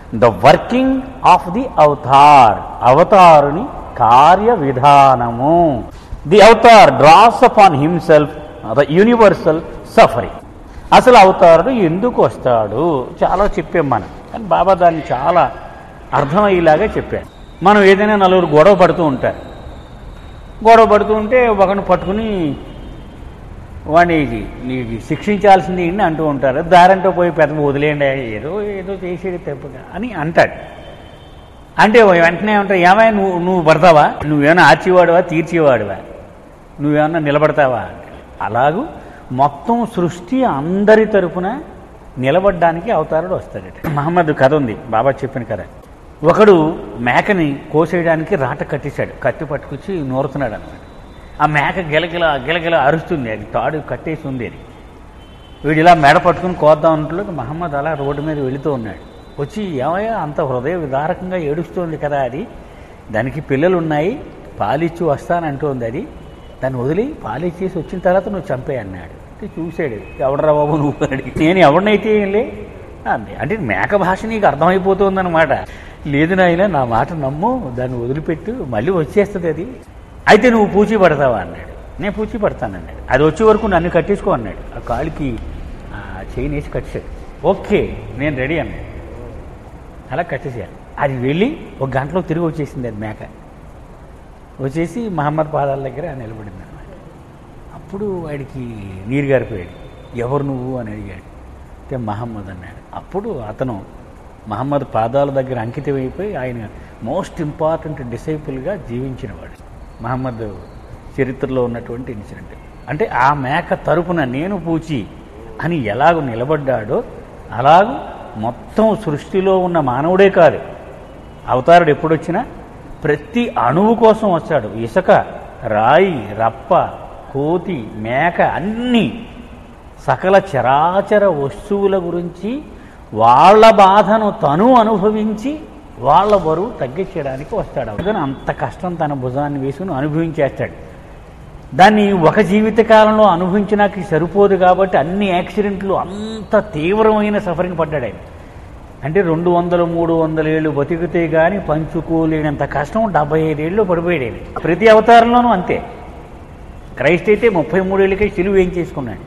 The working of the avatar అవతారుని కార్య విధానము the avatar draws upon himself the universal suffering అసలు అవతారుడు ఎందుకు వస్తాడు చాలా చెప్పాం మనం కానీ బాబా దాన్ని చాలా అర్థమయ్యేలాగా చెప్పాడు మనం ఏదైనా నలుగురు గొడవ పడుతూ ఉంటారు గొడవ పడుతూ ఉంటే ఒకరిని పట్టుకుని వాడిని నీకు శిక్షించాల్సింది ఈయన్ని అంటూ ఉంటారు దారంటో పోయి పెద్ద వదిలేయండి ఏదో ఏదో చేసేది తప్పుగా అని అంటాడు అంటే వెంటనే ఉంటాయి ఏమైనా నువ్వు నువ్వు పడతావా నువ్వేమైనా ఆర్చేవాడువా తీర్చేవాడువా నువ్వేమన్నా నిలబడతావా అంటాడు. అలాగూ మొత్తం సృష్టి అందరి తరపున నిలబడ్డానికి అవతారుడు వస్తాడట మహమ్మద్ కథ ఉంది బాబా చెప్పిన కథ ఒకడు మేకని కోసేయడానికి రాట కట్టేశాడు కత్తి పట్టుకొచ్చి నూరుతున్నాడు అనమాట ఆ మేక గిలగిల గిలగిల అరుస్తుంది అది తాడు కట్టేసి ఉంది అది వీడు ఇలా మెడ పట్టుకుని కోద్దాం అంటున్నాడు మహమ్మద్ అలా రోడ్డు మీద వెళుతూ ఉన్నాడు వచ్చి ఏమయ్యా అంత హృదయ విదారకంగా ఏడుస్తోంది కదా అది దానికి పిల్లలు ఉన్నాయి పాలిచ్చి వస్తానంటోంది అది దాన్ని వదిలి పాలిచ్చేసి వచ్చిన తర్వాత నువ్వు చంపే అన్నాడు అంటే చూశాడు ఎవడరా బాబు నువ్వు అని అడిగి నేను ఎవరినైతే ఏంలే అంది అంటే మేక భాష నీకు అర్థమైపోతుందన్నమాట లేదు నాయన నా మాట నమ్ము దాన్ని వదిలిపెట్టు మళ్ళీ వచ్చేస్తుంది అది అయితే నువ్వు పూచి పడతావా అన్నాడు నేను పూచి పడతానన్నాడు అది వచ్చే వరకు నన్ను కట్టేసుకో అన్నాడు ఆ కాలుకి ఆ చైన్ వేసి కట్టేశాడు ఓకే నేను రెడీ అన్నాడు అలా కట్టేసేయాలి అది వెళ్ళి ఒక గంటలో తిరిగి వచ్చేసింది అది మేక వచ్చేసి మహమ్మద్ పాదాల దగ్గర నిలబడింది అనమాట అప్పుడు వాడికి నీరు గారిపోయాడు ఎవరు నువ్వు అని అడిగాడు అయితే మహమ్మద్ అన్నాడు అప్పుడు అతను మహమ్మద్ పాదాల దగ్గర అంకితమైపోయి ఆయన మోస్ట్ ఇంపార్టెంట్ డిసైపుల్గా జీవించినవాడు మహమ్మద్ చరిత్రలో ఉన్నటువంటి ఇన్సిడెంట్ అంటే ఆ మేక తరపున నేను పూచి అని ఎలాగ నిలబడ్డాడో అలాగూ మొత్తం సృష్టిలో ఉన్న మానవుడే కాదు అవతారుడు ఎప్పుడొచ్చినా ప్రతి అణువు కోసం వచ్చాడు ఇసుక రాయి రప్ప కోతి మేక అన్నీ సకల చరాచర వస్తువుల గురించి వాళ్ళ బాధను తను అనుభవించి వాళ్ళ బరువు తగ్గించడానికి వస్తాడు అందుకని అంత కష్టం తన భుజాన్ని వేసుకుని అనుభవించేస్తాడు దాన్ని ఒక జీవితకాలంలో అనుభవించినాక సరిపోదు కాబట్టి అన్ని యాక్సిడెంట్లు అంత తీవ్రమైన సఫరింగ్ పడ్డాడు ఆయన అంటే రెండు వందలు మూడు వందల ఏళ్ళు బతికితే కానీ పంచుకోలేనంత కష్టం డెబ్బై ఐదేళ్ళు పడిపోయాడు ఆయన. ప్రతి అవతారంలోనూ అంతే క్రైస్ట్ అయితే ముప్పై మూడేళ్ళకే సిలువ ఏం చేసుకున్నాడు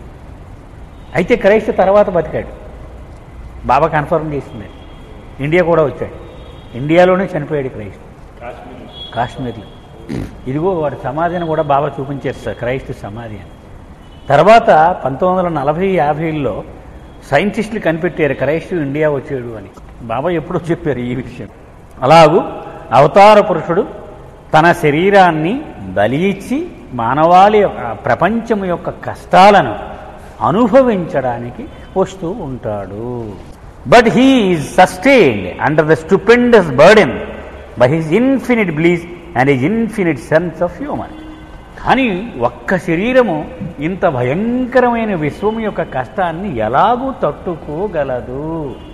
అయితే క్రైస్ట్ తర్వాత బతికాడు బాబా కన్ఫర్మ్ చేసింది ఇండియా కూడా వచ్చాడు ఇండియాలోనే చనిపోయాడు క్రైస్ట్ కాశ్మీర్లో ఇదిగో వాడి సమాధిని కూడా బాబా చూపించారు సార్ క్రైస్తు సమాధి అని తర్వాత పంతొమ్మిది వందల నలభై యాభైలో సైంటిస్టులు కనిపెట్టారు క్రైస్తు ఇండియా వచ్చాడు అని బాబా ఎప్పుడో చెప్పారు ఈ విషయం అలాగూ అవతార పురుషుడు తన శరీరాన్ని బలి ఇచ్చి మానవాళి యొక్క ప్రపంచం యొక్క కష్టాలను అనుభవించడానికి వస్తూ ఉంటాడు but he is sustained under the stupendous burden by his infinite bliss and his infinite sense of human కానీ ఒక్క శరీరము ఇంత భయంకరమైన విశ్వం యొక్క కష్టాన్ని ఎలాగూ తట్టుకోగలదు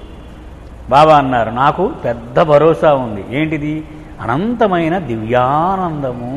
బాబా అన్నారు నాకు పెద్ద భరోసా ఉంది ఏంటిది అనంతమైన దివ్యానందము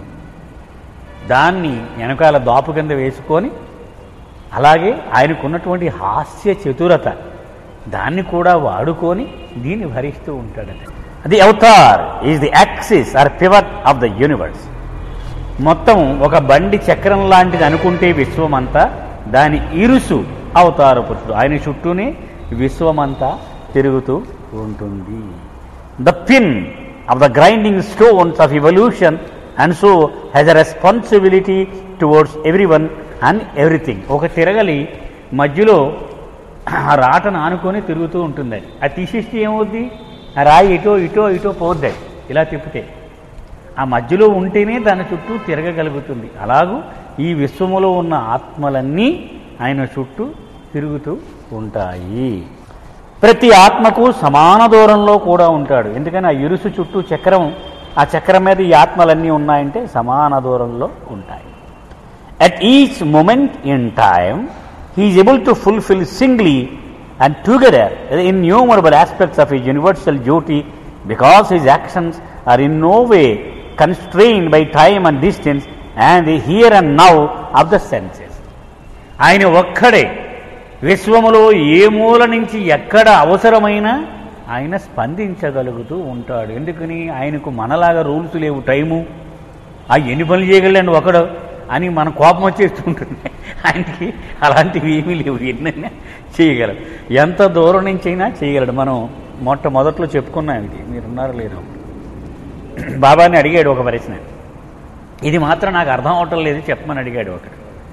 దాన్ని వెనకాల దాపు కింద వేసుకొని అలాగే ఆయనకున్నటువంటి హాస్య చతురత దాన్ని కూడా వాడుకొని దీన్ని భరిస్తూ ఉంటాడట the avatar is the axis or pivot of the universe మొత్తం ఒక బండి చక్రం లాంటిది అనుకుంటే విశ్వమంతా దాని ఇరుసు అవతార పురుషుడు ఆయన చుట్టూనే విశ్వమంతా తిరుగుతూ ఉంటుంది the pin of the grinding stones of evolution and so has a responsibility towards everyone and everything ఒక తిరగలి మధ్యలో ఆ రాటను ఆనుకొని తిరుగుతూ ఉంటుంది అది అది తీసేస్తే ఏమవుద్ది ఆ రాయి ఇటో ఇటో ఇటో పోద్ది అది ఇలా తిప్పితే ఆ మధ్యలో ఉంటేనే దాని చుట్టూ తిరగగలుగుతుంది అలాగూ ఈ విశ్వములో ఉన్న ఆత్మలన్నీ ఆయన చుట్టూ తిరుగుతూ ఉంటాయి ప్రతి ఆత్మకు సమాన దూరంలో కూడా ఉంటాడు ఎందుకని ఆ ఇరుసు చుట్టూ చక్రం ఆ చక్రం మీద ఈ ఆత్మలన్నీ ఉన్నాయంటే సమాన దూరంలో ఉంటాయి at each moment in time he is able to fulfill singly and together the innumerable aspects of his universal duty because his actions are in no way constrained by time and distance and the here and now of the senses. ఆయన ఒక్కడే విశ్వములో ఏ మూల నుంచి ఎక్కడ అవసరమైన ఆయన స్పందించగలుగుతూ ఉంటాడు ఎందుకని ఆయనకు మనలాగా రూల్స్ లేవు టైము ఆ ఎన్ని పనులు చేయగలండి ఒకడు అని మన కోపం వచ్చేస్తుంటుంది ఆయనకి అలాంటివి ఏమీ లేవు ఎన్నైనా చేయగలడు ఎంత దూరం నుంచి అయినా చేయగలడు మనం మొట్టమొదట్లో చెప్పుకున్నాం ఇది మీరున్నారు లేరు బాబాని అడిగాడు ఒక ప్రశ్న ఇది మాత్రం నాకు అర్థం అవటం లేదు చెప్పమని అడిగాడు ఒకడు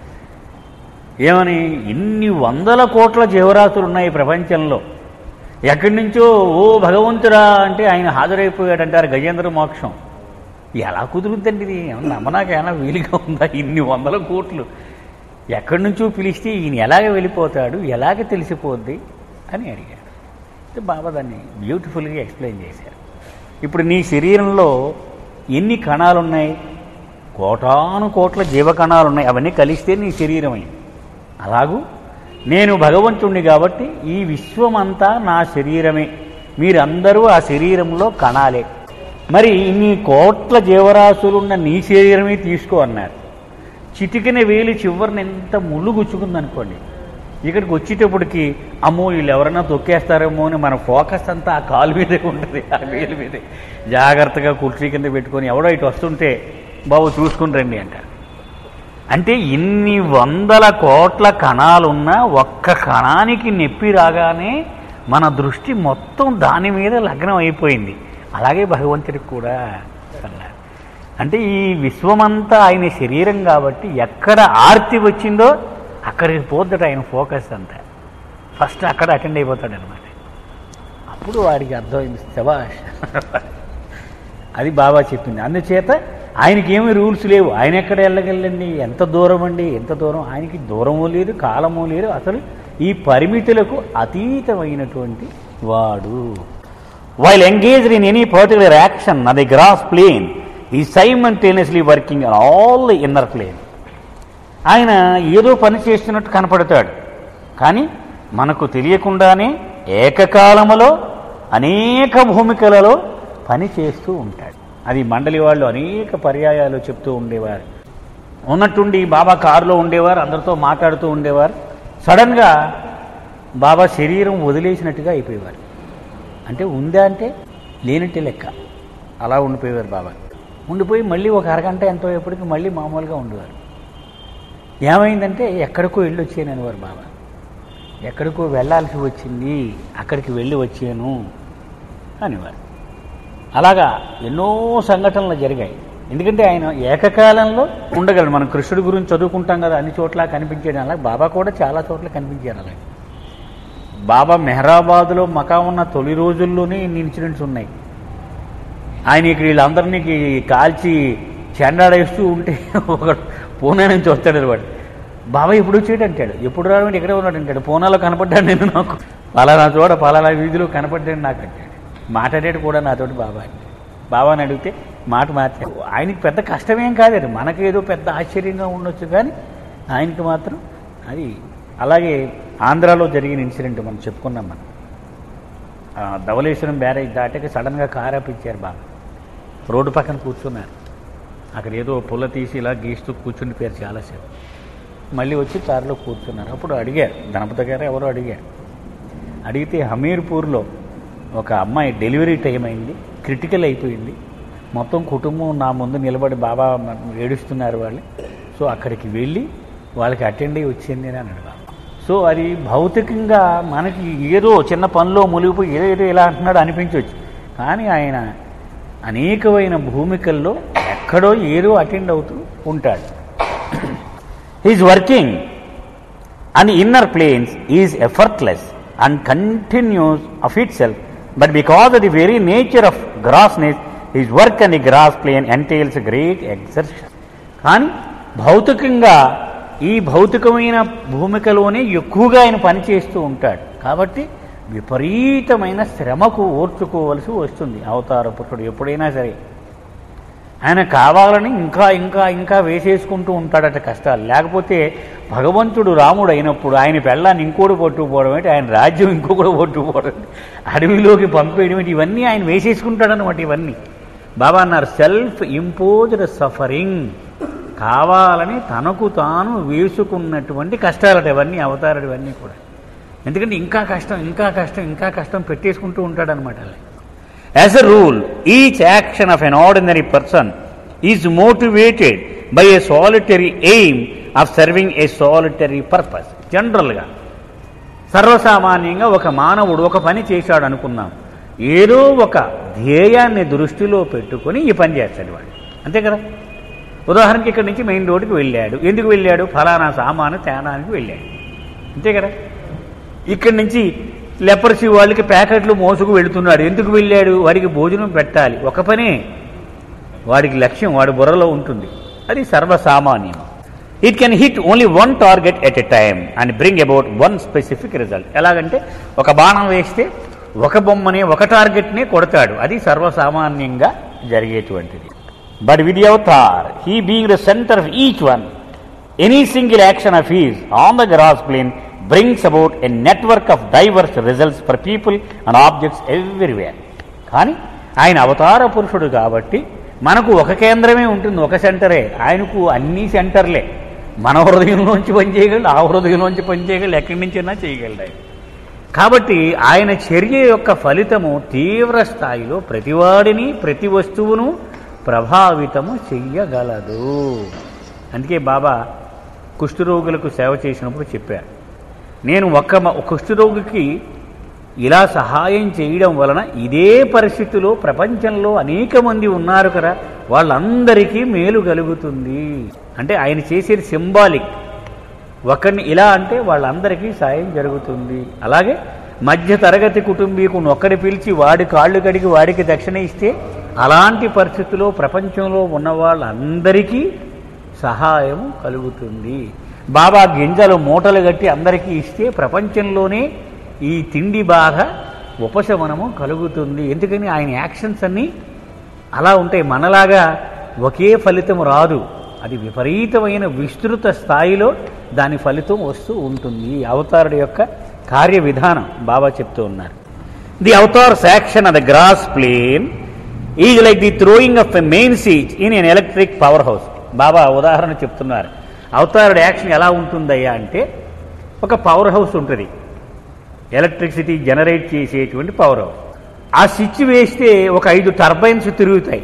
ఏమని ఇన్ని వందల కోట్ల జీవరాశులు ఉన్నాయి ఈ ప్రపంచంలో ఎక్కడి నుంచో ఓ భగవంతుడా అంటే ఆయన హాజరైపోయాడంటారు గజేంద్ర మోక్షం ఎలా కుదురుద్దండి ఇది ఏమన్నా నమ్మనాకైనా వీలుగా ఉందా ఇన్ని వందల కోట్లు ఎక్కడి నుంచో పిలిస్తే ఈయన ఎలాగ వెళ్ళిపోతాడు ఎలాగ తెలిసిపోద్ది అని అడిగాడు అయితే బాబా దాన్ని బ్యూటిఫుల్గా ఎక్స్ప్లెయిన్ చేశారు ఇప్పుడు నీ శరీరంలో ఎన్ని కణాలు ఉన్నాయి కోటాను కోట్ల జీవకణాలు ఉన్నాయి అవన్నీ కలిస్తే నీ శరీరం అయింది అలాగూ నేను భగవంతుణ్ణి కాబట్టి ఈ విశ్వమంతా నా శరీరమే మీరందరూ ఆ శరీరంలో కణాలే మరి ఇన్ని కోట్ల జీవరాశులున్న నీ శరీరమే తీసుకో అన్నారు చిటికిన వేలి చివరిని ఎంత ముళ్ళు గుచ్చుకుందనుకోండి ఇక్కడికి వచ్చేటప్పటికి అమ్మో వీళ్ళు ఎవరైనా తొక్కేస్తారేమో అని మన ఫోకస్ అంతా ఆ కాలు మీదే ఉంటుంది ఆ వేలు మీదే జాగ్రత్తగా కుర్చీ కింద పెట్టుకొని ఎవడో ఇటు వస్తుంటే బాబు చూసుకుని రండి అంటారు అంటే ఇన్ని వందల కోట్ల కణాలున్నా ఒక్క కణానికి నొప్పి రాగానే మన దృష్టి మొత్తం దాని మీద లగ్నం అయిపోయింది అలాగే భగవంతుడికి కూడా అన్నారు అంటే ఈ విశ్వమంతా ఆయన శరీరం కాబట్టి ఎక్కడ ఆర్తి వచ్చిందో అక్కడికి పోద్దట ఆయన ఫోకస్ అంతా ఫస్ట్ అక్కడ అటెండ్ అయిపోతాడు అనమాట అప్పుడు వాడికి అర్థమైంది శబాష్ అది బాబా చెప్పింది అందుచేత ఆయనకి ఏమి రూల్స్ లేవు ఆయన ఎక్కడ వెళ్ళగలండి ఎంత దూరం అండి ఎంత దూరం ఆయనకి దూరము లేదు కాలము లేదు అసలు ఈ పరిమితులకు అతీతమైనటువంటి వాడు while engaged in any particular action అది gross plane he simultaneously working all the inner plane ఆయన ఏదో పని చేస్తున్నట్టు కనపడతాడు కానీ మనకు తెలియకుండానే ఏకకాలములో అనేక భూమికలలో పని చేస్తూ ఉంటాడు అది మండలి వాళ్ళు అనేక పర్యాయాలు చెప్తూ ఉండేవారు ఉన్నట్టుండి బాబా కారులో ఉండేవారు అందరితో మాట్లాడుతూ ఉండేవారు సడన్గా బాబా శరీరం వదిలేసినట్టుగా అయిపోయేవారు అంటే ఉందా అంటే లేనట్టే లెక్క అలా ఉండిపోయేవారు బాబా ఉండిపోయి మళ్ళీ ఒక అరగంట ఎంతో ఎప్పటికి మళ్ళీ మామూలుగా ఉండేవారు ఏమైందంటే ఎక్కడికో వెళ్ళి వచ్చాను అనేవారు బాబా ఎక్కడికో వెళ్ళాల్సి వచ్చింది అక్కడికి వెళ్ళి వచ్చాను అనేవారు అలాగా ఎన్నో సంఘటనలు జరిగాయి ఎందుకంటే ఆయన ఏకకాలంలో ఉండగలడు మనం కృష్ణుడి గురించి చదువుకుంటాం కదా అన్ని చోట్ల కనిపించాడు అలా బాబా కూడా చాలా చోట్ల కనిపించారు అలాగే బాబా మెహరాబాద్లో మకా ఉన్న తొలి రోజుల్లోనే ఇన్ని ఇన్సిడెంట్స్ ఉన్నాయి ఆయన ఇక్కడ వీళ్ళందరినీ కాల్చి చెండాడేస్తూ ఉంటే ఒకడు పూణే నుంచి వస్తాడు వాడు బాబా ఎప్పుడు వచ్చాడు అంటాడు ఎప్పుడు రావడం ఇక్కడే ఉన్నాడు అంటాడు పూనాలో కనపడ్డాడు నేను నాకు పలానా చోట పలానా వీధిలో కనపడ్డాడు నాకు అంటాడు మాట్లాడాడు కూడా నాతోటి బాబా అంటాడు బాబాని అడిగితే మాట మార్చాడు ఆయనకి పెద్ద కష్టమేం కాదు మనకేదో పెద్ద ఆశ్చర్యంగా ఉండొచ్చు కానీ ఆయనకి మాత్రం అది అలాగే ఆంధ్రాలో జరిగిన ఇన్సిడెంట్ మనం చెప్పుకున్నాం మనం ఆ, ధవళేశ్వరం బ్యారేజ్ దాటాక సడన్గా కారు ఆపించారు బాబా రోడ్డు పక్కన కూర్చున్నారు అక్కడ ఏదో పుల్ల తీసి ఇలా గీస్తూ కూర్చుండిపోయారు చాలాసేపు మళ్ళీ వచ్చి కారులో కూర్చున్నారు అప్పుడు అడిగారు గణపతి గారు ఎవరో అడిగారు అడిగితే హమీర్పూర్లో ఒక అమ్మాయి డెలివరీ టైం అయింది క్రిటికల్ అయిపోయింది మొత్తం కుటుంబం నా ముందు నిలబడి బాబా ఏడుస్తున్నారు వాళ్ళు సో అక్కడికి వెళ్ళి వాళ్ళకి అటెండ్ అయ్యి వచ్చింది అని అన్నాడు బాబా సో అది భౌతికంగా మనకి ఏదో చిన్న పనిలో మునిగిపోయి ఏదో ఏదో ఇలా అంటున్నాడు అనిపించవచ్చు కానీ ఆయన అనేకమైన భూమికల్లో ఎక్కడో ఏదో అటెండ్ అవుతూ ఉంటాడు he's working and the inner planes is effortless and continues of itself but because of the very nature of grossness his work on the grass plane entails great exertion కానీ భౌతికంగా ఈ భౌతికమైన భూమికలోనే ఎక్కువగా ఆయన పనిచేస్తూ ఉంటాడు కాబట్టి విపరీతమైన శ్రమకు ఓర్చుకోవలసి వస్తుంది అవతార పురుషుడు ఎప్పుడైనా సరే ఆయన కావాలని ఇంకా ఇంకా ఇంకా వేసేసుకుంటూ ఉంటాడట కష్టాలు లేకపోతే భగవంతుడు రాముడు అయినప్పుడు ఆయన పెళ్ళాన్ని ఇంకోటి పట్టుకుపోవడం ఏంటి ఆయన రాజ్యం ఇంకొకటి పట్టుకుపోవడం ఏంటి, అడవిలోకి పంపేయడం ఏంటి ఇవన్నీ ఆయన వేసేసుకుంటాడనమాట ఇవన్నీ బాబా అన్నారు సెల్ఫ్ ఇంపోజ్డ్ సఫరింగ్ కావాలని తనకు తాను వేసుకున్నటువంటి కష్టాలట ఇవన్నీ అవతారాలు ఇవన్నీ కూడా ఎందుకంటే ఇంకా కష్టం ఇంకా కష్టం ఇంకా కష్టం పెట్టేసుకుంటూ ఉంటాడనమాట అలా as a rule each action of an ordinary person is motivated by a solitary aim of serving a solitary purpose జనరల్గా సర్వసామాన్యంగా ఒక మానవుడు ఒక పని చేశాడు అనుకున్నాం ఏదో ఒక ధ్యేయాన్ని దృష్టిలో పెట్టుకొని ఈ పని చేస్తాడు వాడు అంతే కదా ఉదాహరణకి ఇక్కడి నుంచి మెయిన్ రోడ్డుకి వెళ్ళాడు ఎందుకు వెళ్ళాడు ఫలానా సామాను తేడానికి వెళ్ళాడు అంతే కదా ఇక్కడి నుంచి లెపర్సీ వాళ్ళకి ప్యాకెట్లు మోసుకు వెళుతున్నాడు ఎందుకు వెళ్ళాడు వాడికి భోజనం పెట్టాలి ఒక పనే వాడికి లక్ష్యం వాడి బుర్రలో ఉంటుంది అది సర్వసామాన్యం it can hit only one target at a time and bring about one specific result ఎలాగంటే ఒక బాణం వేస్తే ఒక బొమ్మని ఒక టార్గెట్ని కొడతాడు అది సర్వసామాన్యంగా జరిగేటువంటిది but with avatar he being the centre of each one any single action of his on the gross plane brings about a network of diverse results for people and objects everywhere కానీ ఆయన అవతార పురుషుడు కాబట్టి మనకు ఒక కేంద్రమే ఉంటుంది ఒక సెంటరే ఆయనకు అన్ని సెంటర్లే మన హృదయంలోంచి పనిచేయగలడు ఆ హృదయంలోంచి పనిచేయగలడు ఎక్కడి నుంచైనా చేయగలడు ఆయన కాబట్టి ఆయన చర్య యొక్క ఫలితము తీవ్ర స్థాయిలో ప్రతివాడిని ప్రతి వస్తువును ప్రభావితము చెయ్యగలదు అందుకే బాబా కుష్ఠరోగులకు సేవ చేసినప్పుడు చెప్పారు నేను ఒక్క మ- కుష్ఠరోగికి ఇలా సహాయం చేయడం వలన ఇదే పరిస్థితిలో ప్రపంచంలో అనేక మంది ఉన్నారు కదా వాళ్ళందరికీ మేలు కలుగుతుంది అంటే ఆయన చేసేది సింబాలిక్ ఒకరిని ఇలా అంటే వాళ్ళందరికీ సాయం జరుగుతుంది అలాగే మధ్య తరగతి కుటుంబీకుని ఒక్కడి పిలిచి వాడి కాళ్ళు కడిగి వాడికి దక్షిణ ఇస్తే అలాంటి పరిస్థితుల్లో ప్రపంచంలో ఉన్న వాళ్ళందరికీ సహాయం కలుగుతుంది బాబా గింజలు మూటలు కట్టి అందరికీ ఇస్తే ప్రపంచంలోనే ఈ తిండి బాధ ఉపశమనము కలుగుతుంది ఎందుకని ఆయన యాక్షన్స్ అన్నీ అలా ఉంటాయి మనలాగా ఒకే ఫలితం రాదు అది విపరీతమైన విస్తృత స్థాయిలో దాని ఫలితం వస్తూ ఉంటుంది అవతారుడి యొక్క కార్య విధానం బాబా చెప్తూ ఉన్నారు the avatar's action of the gross plane is like the throwing of a main seize in an electric power house Baba ఉదాహరణ చెప్తున్నారు అవతారుడి యాక్షన్ ఎలా ఉంటుందయ్యా అంటే ఒక పవర్ హౌస్ ఉంటుంది ఎలక్ట్రిసిటీ జనరేట్ చేసేటువంటి పవర్ హౌస్ ఆ స్విచ్ వేస్తే ఒక ఐదు టర్బైన్స్ తిరుగుతాయి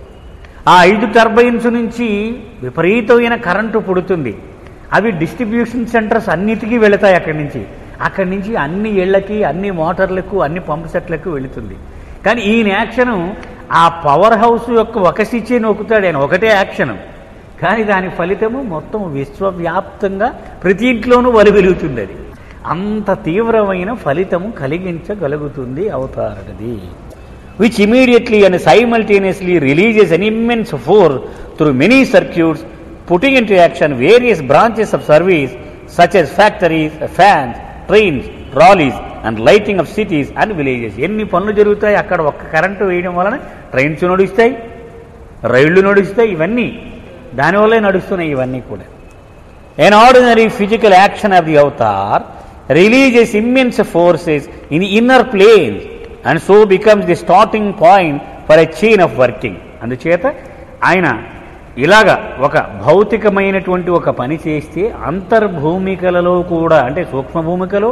ఆ ఐదు టర్బైన్స్ నుంచి విపరీతమైన కరెంటు పుడుతుంది అవి డిస్ట్రిబ్యూషన్ సెంటర్స్ అన్నిటికీ వెళతాయి అక్కడి నుంచి అక్కడి నుంచి అన్ని ఇళ్లకి అన్ని మోటార్లకు అన్ని పంప్ సెట్లకు వెళుతుంది కానీ ఈయన యాక్షను ఆ పవర్ హౌస్ యొక్క ఒక స్విచ్చే నొక్కుతాడు ఆయన ఒకటే యాక్షను కానీ దాని ఫలితము మొత్తం విశ్వవ్యాప్తంగా ప్రతి ఇంట్లోనూ వలి వెలుగుతుంది అది అంత తీవ్రమైన ఫలితము కలిగించగలుగుతుంది అవతారది which immediately and simultaneously releases an immense force through many circuits, putting into action various branches of service such as factories, fans, trains, trolleys, and lighting of cities and villages. ఎన్ని పనులు జరుగుతాయి అక్కడ ఒక్క కరెంటు వేయడం వలన trains నడుస్తాయి రైళ్లు నడుస్తాయి ఇవన్నీ దానివల్లే నడుస్తున్నాయి ఇవన్నీ కూడా An ordinary physical action of the avatar releases immense forces in the inner planes and so becomes the starting point for a chain of working. అందుచేత ఆయన ఇలాగ ఒక భౌతికమైనటువంటి ఒక పని చేస్తే అంతర్భూమికలలో కూడా అంటే సూక్ష్మ భూమికలో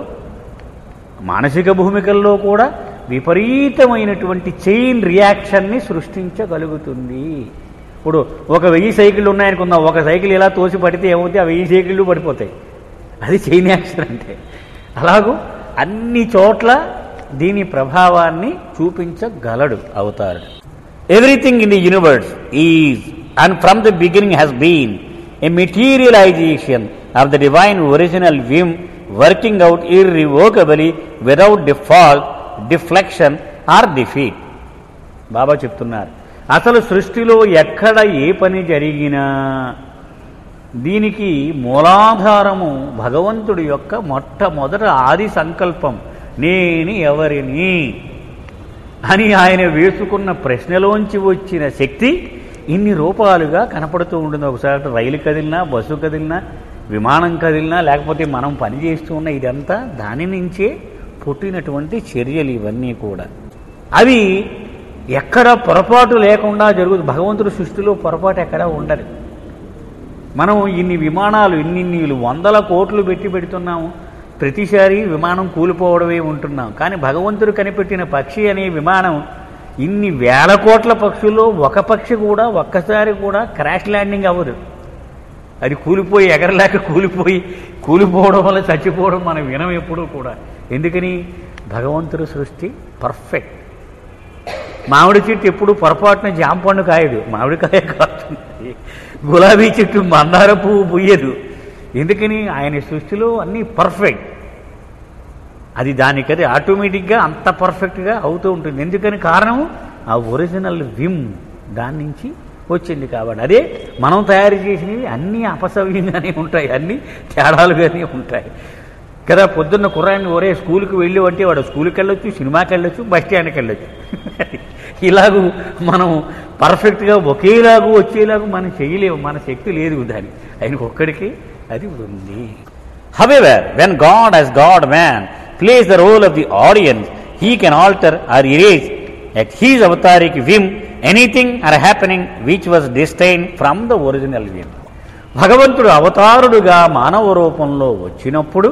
మానసిక భూమికల్లో కూడా విపరీతమైనటువంటి చైన్ రియాక్షన్ని సృష్టించగలుగుతుంది ఇప్పుడు ఒక వెయ్యి సైకిళ్ళు ఉన్నాయనుకుందాం ఒక సైకిల్ ఇలా తోసి పడితే ఏమవుతుంది ఆ వెయ్యి సైకిళ్ళు పడిపోతాయి అది చైన్ యాక్షన్ అంటే అలాగూ అన్ని చోట్ల దీని ప్రభావాన్ని చూపించగలడు అవతారుడు everything in the universe is and from the beginning has been a materialisation of the divine original whim working out irrevocably without default deflection or defeat Baba చెప్తున్నారు అసలు సృష్టిలో ఎక్కడ ఏ పని జరిగినా దీనికి మూలాధారము భగవంతుడి యొక్క మొట్టమొదట ఆది సంకల్పం నేను ఎవరిని అని ఆయన వేసుకున్న ప్రశ్నలోంచి వచ్చిన శక్తి ఇన్ని రూపాలుగా కనపడుతూ ఉంటుంది ఒకసారి రైలు కదిలినా బస్సు కదిలినా విమానం కదిలినా లేకపోతే మనం పని చేస్తూ ఉన్న ఇదంతా దాని నుంచే పుట్టినటువంటి చర్యలు ఇవన్నీ కూడా అవి ఎక్కడ పొరపాటు లేకుండా జరుగుతుంది భగవంతుడి సృష్టిలో పొరపాటు ఎక్కడా ఉండదు మనం ఇన్ని విమానాలు ఇన్ని ఇన్ని వందల కోట్లు పెట్టి పెడుతున్నాము ప్రతిసారి విమానం కూలిపోవడమే ఉంటున్నాం కానీ భగవంతుడు కనిపెట్టిన పక్షి అనే విమానం ఇన్ని వేల కోట్ల పక్షుల్లో ఒక పక్షి కూడా ఒక్కసారి కూడా క్రాష్ ల్యాండింగ్ అవ్వదు అది కూలిపోయి ఎగరలేక కూలిపోయి కూలిపోవడం వల్ల చచ్చిపోవడం మనం వినం ఎప్పుడూ కూడా ఎందుకని భగవంతుడు సృష్టి పర్ఫెక్ట్ మామిడి చెట్టు ఎప్పుడు పొరపాటున జాంపండు కాయదు మామిడికాయ కాస్తుంది గులాబీ చెట్టు మందార పువ్వు పుయ్యదు ఎందుకని ఆయన సృష్టిలో అన్నీ పర్ఫెక్ట్ అది దానికది ఆటోమేటిక్గా అంత పర్ఫెక్ట్గా అవుతూ ఉంటుంది ఎందుకని కారణం ఆ ఒరిజినల్ విమ్ దాని నుంచి వచ్చింది కాబట్టి అదే మనం తయారు చేసినవి అన్నీ అపసవ్యంగానే ఉంటాయి అన్నీ తేడాలుగానే ఉంటాయి కదా పొద్దున్న కుర్రాన్ని ఒరే స్కూల్కి వెళ్ళి అంటే వాడు స్కూల్కి వెళ్ళొచ్చు సినిమాకి వెళ్ళొచ్చు బస్ స్టాండ్కి వెళ్ళొచ్చు ఇలాగూ మనం పర్ఫెక్ట్గా ఒకేలాగు వచ్చేలాగు మనం చేయలేము మన శక్తి లేదు దాని ఆయనకు ఒక్కడికి అది ఉంది however when God as God man plays the role of the audience he can alter or erase at his avataric whim anything or happening which was destine from the original whim భగవంతుడు అవతారుడుగా మానవ రూపంలో వచ్చినప్పుడు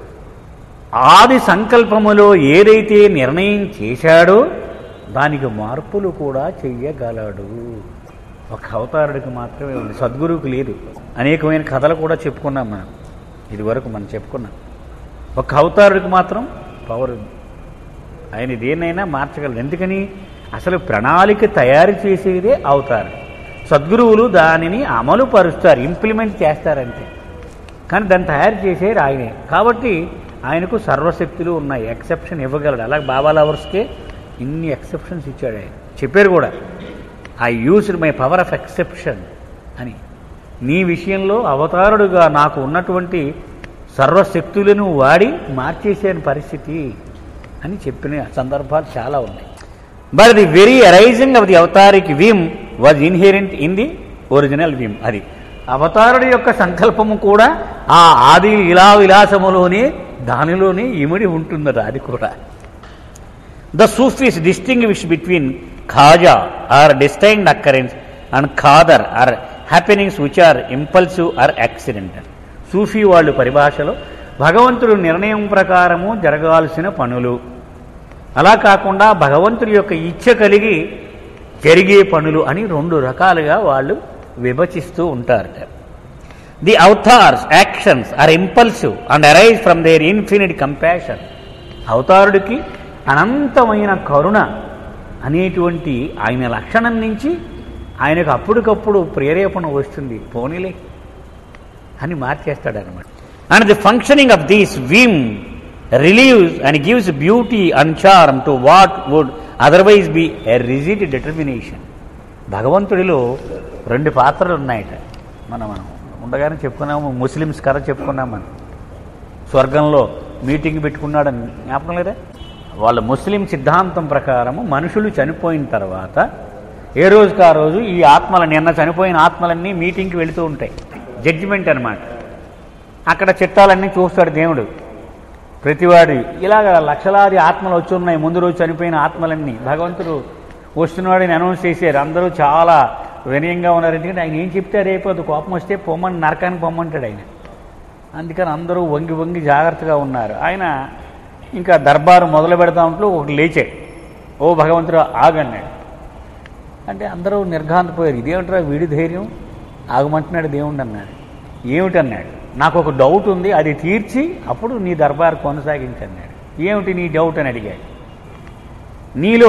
ఆది సంకల్పములో ఏదైతే నిర్ణయం చేశాడో దానికి మార్పులు కూడా చెయ్యగలడు ఒక అవతారుడికి మాత్రమే ఉంది సద్గురువుకి లేదు అనేకమైన కథలు కూడా చెప్పుకున్నాం మనం ఇది వరకు మనం చెప్పుకున్నాం ఒక అవతారుడికి మాత్రం పవర్ ఉంది ఆయన దేన్నైనా మార్చగలరు ఎందుకని అసలు ప్రణాళిక తయారు చేసేదే అవతారం సద్గురువులు దానిని అమలు పరుస్తారు ఇంప్లిమెంట్ చేస్తారంతే కానీ దాన్ని తయారు చేసేది ఆయనే కాబట్టి ఆయనకు సర్వశక్తులు ఉన్నాయి ఎక్సెప్షన్ ఇవ్వగలడు అలాగే బాబా లవర్స్కే ఇన్ని ఎక్సెప్షన్స్ ఇచ్చాడు ఆయన చెప్పారు కూడా I used my power of exception అని నీ విషయంలో అవతారుడుగా నాకు ఉన్నటువంటి సర్వశక్తులను వాడి మార్చేసాను పరిస్థితి అని చెప్పిన సందర్భాలు చాలా ఉన్నాయి but the very arising of the avataric whim was inherent in the original whim అది అవతారుడి యొక్క సంకల్పము కూడా ఆ ఆది ఇలా విలాసములోనే దానిలోనే ఇమిడి ఉంటుందట అది కూడా ద సూఫీస్ డిస్టింగ్విష్ బిట్వీన్ ఖాజా ఆర్ డిస్టైన్డ్ అక్కరెన్స్ అండ్ ఖాదర్ or happenings which are impulsive or accidental సూఫీ వాళ్ళు పరిభాషలో భగవంతుడు నిర్ణయం ప్రకారము జరగాల్సిన పనులు అలా కాకుండా భగవంతుడి యొక్క ఇచ్ఛ కలిగి జరిగే పనులు అని రెండు రకాలుగా వాళ్ళు విభజిస్తూ ఉంటారట the avatar's actions are impulsive and arise from their infinite compassion అవతారుడికి అనంతమైన కరుణ అనేటువంటి ఆయన లక్షణం నుంచి ఆయనకు అప్పటికప్పుడు ప్రేరేపణ వస్తుంది పోనీలే అని మార్చేస్తాడు అనమాట and the functioning of these whim relieves and gives beauty and charm to what would otherwise be a rigid determination భగవంతుడిలో రెండు పాత్రలు ఉన్నాయట మనం మనం ఉండగానే చెప్పుకున్నాము ముస్లిమ్స్ కథ చెప్పుకున్నాం మనం స్వర్గంలో మీటింగ్ పెట్టుకున్నాడని జ్ఞాపకం లేదా వాళ్ళ ముస్లిం సిద్ధాంతం ప్రకారము మనుషులు చనిపోయిన తర్వాత ఏ రోజుకి ఆ రోజు ఈ ఆత్మలు నిన్న చనిపోయిన ఆత్మలన్నీ మీటింగ్కి వెళుతూ ఉంటాయి జడ్జిమెంట్ అనమాట అక్కడ చిట్టాలన్నీ చూస్తాడు దేవుడు ప్రతివాడి ఇలాగ లక్షలాది ఆత్మలు వచ్చి ఉన్నాయి ముందు రోజు చనిపోయిన ఆత్మలన్నీ భగవంతుడు వస్తున్నాడని అనౌన్స్ చేశారు అందరూ చాలా వినయంగా ఉన్నారు ఎందుకంటే ఆయన ఏం చెప్తే రేపు అది కోపం వస్తే పొమ్మని నరకానికి పొమ్మంటాడు ఆయన అందుకని అందరూ వంగి వంగి జాగ్రత్తగా ఉన్నారు ఆయన ఇంకా దర్బారు మొదలు పెడతాంట్లో ఒకటి లేచాడు ఓ భగవంతుడు ఆగన్నాడు అంటే అందరూ నిర్ఘాంతపోయారు ఇదేమిట్రా వీడి ధైర్యం ఆగమంటున్నాడు దేవుడు అన్నాడు ఏమిటన్నాడు నాకు ఒక డౌట్ ఉంది అది తీర్చి అప్పుడు నీ దర్బారు కొనసాగించన్నాడు ఏమిటి నీ డౌట్ అని అడిగాడు నీలో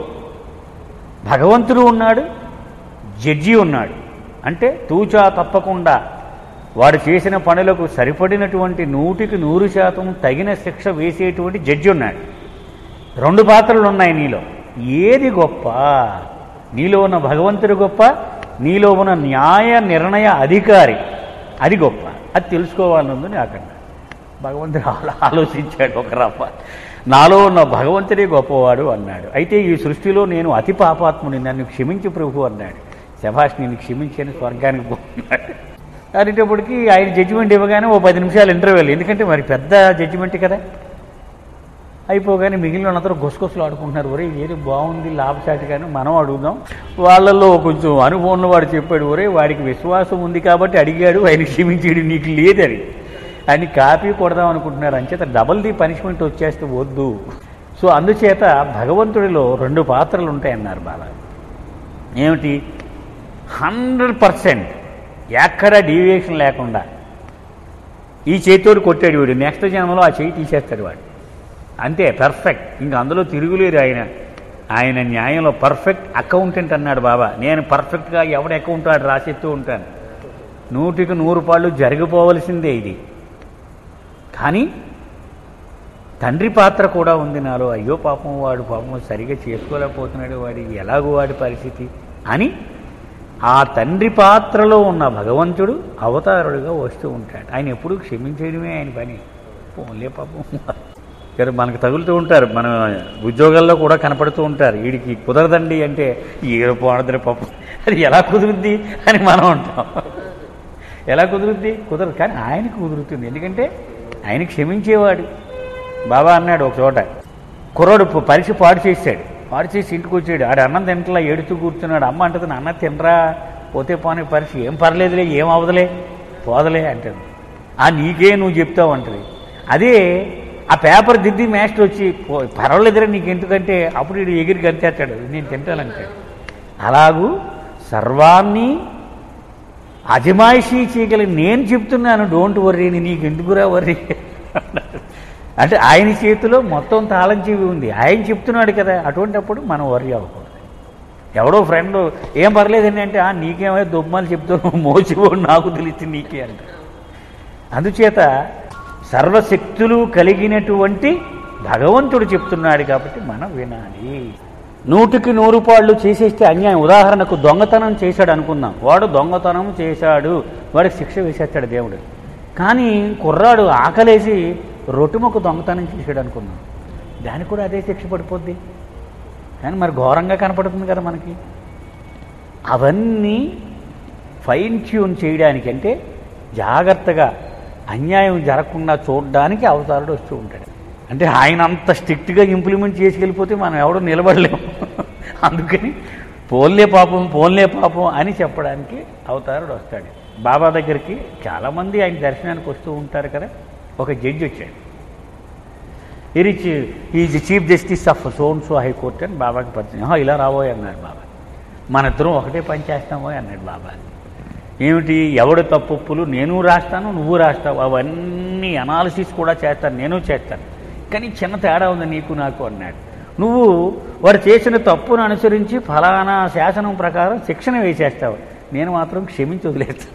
భగవంతుడు ఉన్నాడు జడ్జి ఉన్నాడు అంటే తూచా తప్పకుండా వాడు చేసిన పనులకు సరిపడినటువంటి నూటికి నూరు శాతం తగిన శిక్ష వేసేటువంటి జడ్జి ఉన్నాడు రెండు పాత్రలు ఉన్నాయి నీలో ఏది గొప్ప నీలో ఉన్న భగవంతుడు గొప్ప నీలో ఉన్న న్యాయ నిర్ణయ అధికారి అది గొప్ప అది తెలుసుకోవాలనుంది నాకన్నా భగవంతుడు ఆలో- ఆలోచించాడు ఒక రప్ప నాలో ఉన్న భగవంతుడే గొప్పవాడు అన్నాడు అయితే ఈ సృష్టిలో నేను అతి పాపాత్ముని నన్ను క్షమించి ప్రభు అన్నాడు శభాష్ నేను క్షమించని స్వర్గానికి పోతున్నాడు అనేటప్పటికి ఆయన జడ్జిమెంట్ ఇవ్వగానే ఓ పది నిమిషాలు ఇంటర్వ్యూలు ఎందుకంటే మరి పెద్ద జడ్జిమెంట్ కదా అయిపోగానే మిగిలిన వాళ్ళందరూ గుసగుసలు ఆడుకుంటున్నారు ఒరే ఏది బాగుంది లాభసాటి కానీ మనం అడుగుదాం వాళ్ళల్లో కొంచెం అనుభవం వాడు చెప్పాడు ఒరే వాడికి విశ్వాసం ఉంది కాబట్టి అడిగాడు ఆయన క్షమించాడు నీకు లేదని అని కాపీ కొడదాం అనుకుంటున్నారు అంచేత డబల్ ది పనిష్మెంట్ వచ్చేస్తే వద్దు సో అందుచేత భగవంతుడిలో రెండు పాత్రలు ఉంటాయన్నారు బాబా ఏమిటి హండ్రెడ్ పర్సెంట్ ఎక్కడ డీవియేషన్ లేకుండా ఈ చేతితోటి కొట్టాడు వీడు నెక్స్ట్ జన్మలో ఆ చేయి తీసేస్తాడు వాడు అంతే పర్ఫెక్ట్ ఇంకా అందులో తిరుగులేరు ఆయన ఆయన న్యాయంలో పర్ఫెక్ట్ అకౌంటెంట్ అన్నాడు బాబా నేను పర్ఫెక్ట్గా ఎవడ అకౌంట్ వాడు రాసిస్తూ ఉంటాను నూటికి నూరు పాళ్ళు జరిగిపోవలసిందే ఇది కానీ తండ్రి పాత్ర కూడా ఉంది నాలో అయ్యో పాపం వాడు పాపం సరిగా చేసుకోలేకపోతున్నాడు వాడి ఎలాగో వాడి పరిస్థితి అని ఆ తండ్రి పాత్రలో ఉన్న భగవంతుడు అవతారుడుగా వస్తూ ఉంటాడు ఆయన ఎప్పుడూ క్షమించేయడమే ఆయన పని పోన్లే పాపం ఇక్కడ మనకు తగులుతూ ఉంటారు మన ఉద్యోగాల్లో కూడా కనపడుతూ ఉంటారు వీడికి కుదరదండి అంటే ఏదో పోనద్దురే పాపం అది ఎలా కుదురుద్ది అని మనం అంటాం ఎలా కుదురుద్ది కుదరదు కానీ ఆయనకు కుదురుతుంది ఎందుకంటే ఆయన క్షమించేవాడు బాబా అన్నాడు ఒక చోట కుర్రాడు ప- పరీక్ష పాడు చేశాడు పాడు చేసి ఇంటికి వచ్చాడు ఆడు అన్నం తింటలా ఏడుతూ కూర్చున్నాడు అమ్మ అంటుంది అన్న తినరా పోతే పోనీ పరీక్ష ఏం పర్లేదులే ఏం అవదలే పోదలే అంటుంది ఆ నీకే నువ్వు చెప్తావు అంటది అదే ఆ పేపర్ దిద్ది మాస్టర్ వచ్చి "పో, పర్వాలేదురా నీకు ఎందుకంటే అప్పుడు వీడు ఎగిరి గంతేస్తాడు నేను తింటానంటాడు అలాగూ సర్వాన్ని అజమాయిషీ చేయగల నేను చెప్తున్నాను డోంట్ వర్రీ నీకు ఎందుకురా వర్రీ అంటే ఆయన చేతిలో మొత్తం తాళం చెవి ఉంది ఆయన చెప్తున్నాడు కదా అటువంటిప్పుడు మనం వర్రీ అవ్వకూడదు ఎవడో ఫ్రెండ్ ఏం పర్లేదండి అంటే "ఆ, నీకేమో దుమ్మాలు చెప్తున్నావు మోసిపోడు నాకు తెలిసి నీకే అంట అందుచేత సర్వశక్తులు కలిగినటువంటి భగవంతుడు చెప్తున్నాడు కాబట్టి మనం వినాలి నూటికి నూరు పాళ్ళు చేసేస్తే అన్యాయం ఉదాహరణకు దొంగతనం చేశాడు అనుకుందాం వాడు దొంగతనం చేశాడు వాడికి శిక్ష వేసేస్తాడు దేవుడు కానీ కుర్రాడు ఆకలేసి రొట్టుముకు దొంగతనం చేశాడు అనుకుందాం దానికి కూడా అదే శిక్ష పడిపోద్ది కానీ మరి ఘోరంగా కనపడుతుంది కదా మనకి అవన్నీ ఫైన్ ట్యూన్ చేయడానికి అంటే జాగ్రత్తగా అన్యాయం జరగకుండా చూడడానికి అవతారుడు వస్తూ ఉంటాడు అంటే ఆయన అంత స్ట్రిక్ట్గా ఇంప్లిమెంట్ చేసుకెళ్ళిపోతే మనం ఎవడో నిలబడలేము అందుకని పోన్లే పాపం పోన్లే పాపం అని చెప్పడానికి అవతారుడు వస్తాడు బాబా దగ్గరికి చాలామంది ఆయన దర్శనానికి వస్తూ ఉంటారు కదా ఒక జడ్జి వచ్చాడు ఇరిచ్ ఈజ్ చీఫ్ జస్టిస్ ఆఫ్ సోన్ సో హైకోర్టు అని బాబాకి పరిచయం "ఆహా, ఇలా రాబోయే అన్నాడు బాబా మన ఇద్దరం ఒకటే పని చేస్తామో అన్నాడు బాబా ఏమిటి ఎవడు తప్పులు నేను రాస్తాను నువ్వు రాస్తావు అవన్నీ అనాలిసిస్ కూడా చేస్తాను నేను చేస్తాను కానీ చిన్న తేడా ఉంది నీకు నాకు అన్నాడు నువ్వు వాడు చేసిన తప్పును అనుసరించి ఫలానా శాసనం ప్రకారం శిక్షణ వేసేస్తావు నేను మాత్రం క్షమించి వదిలేస్తాను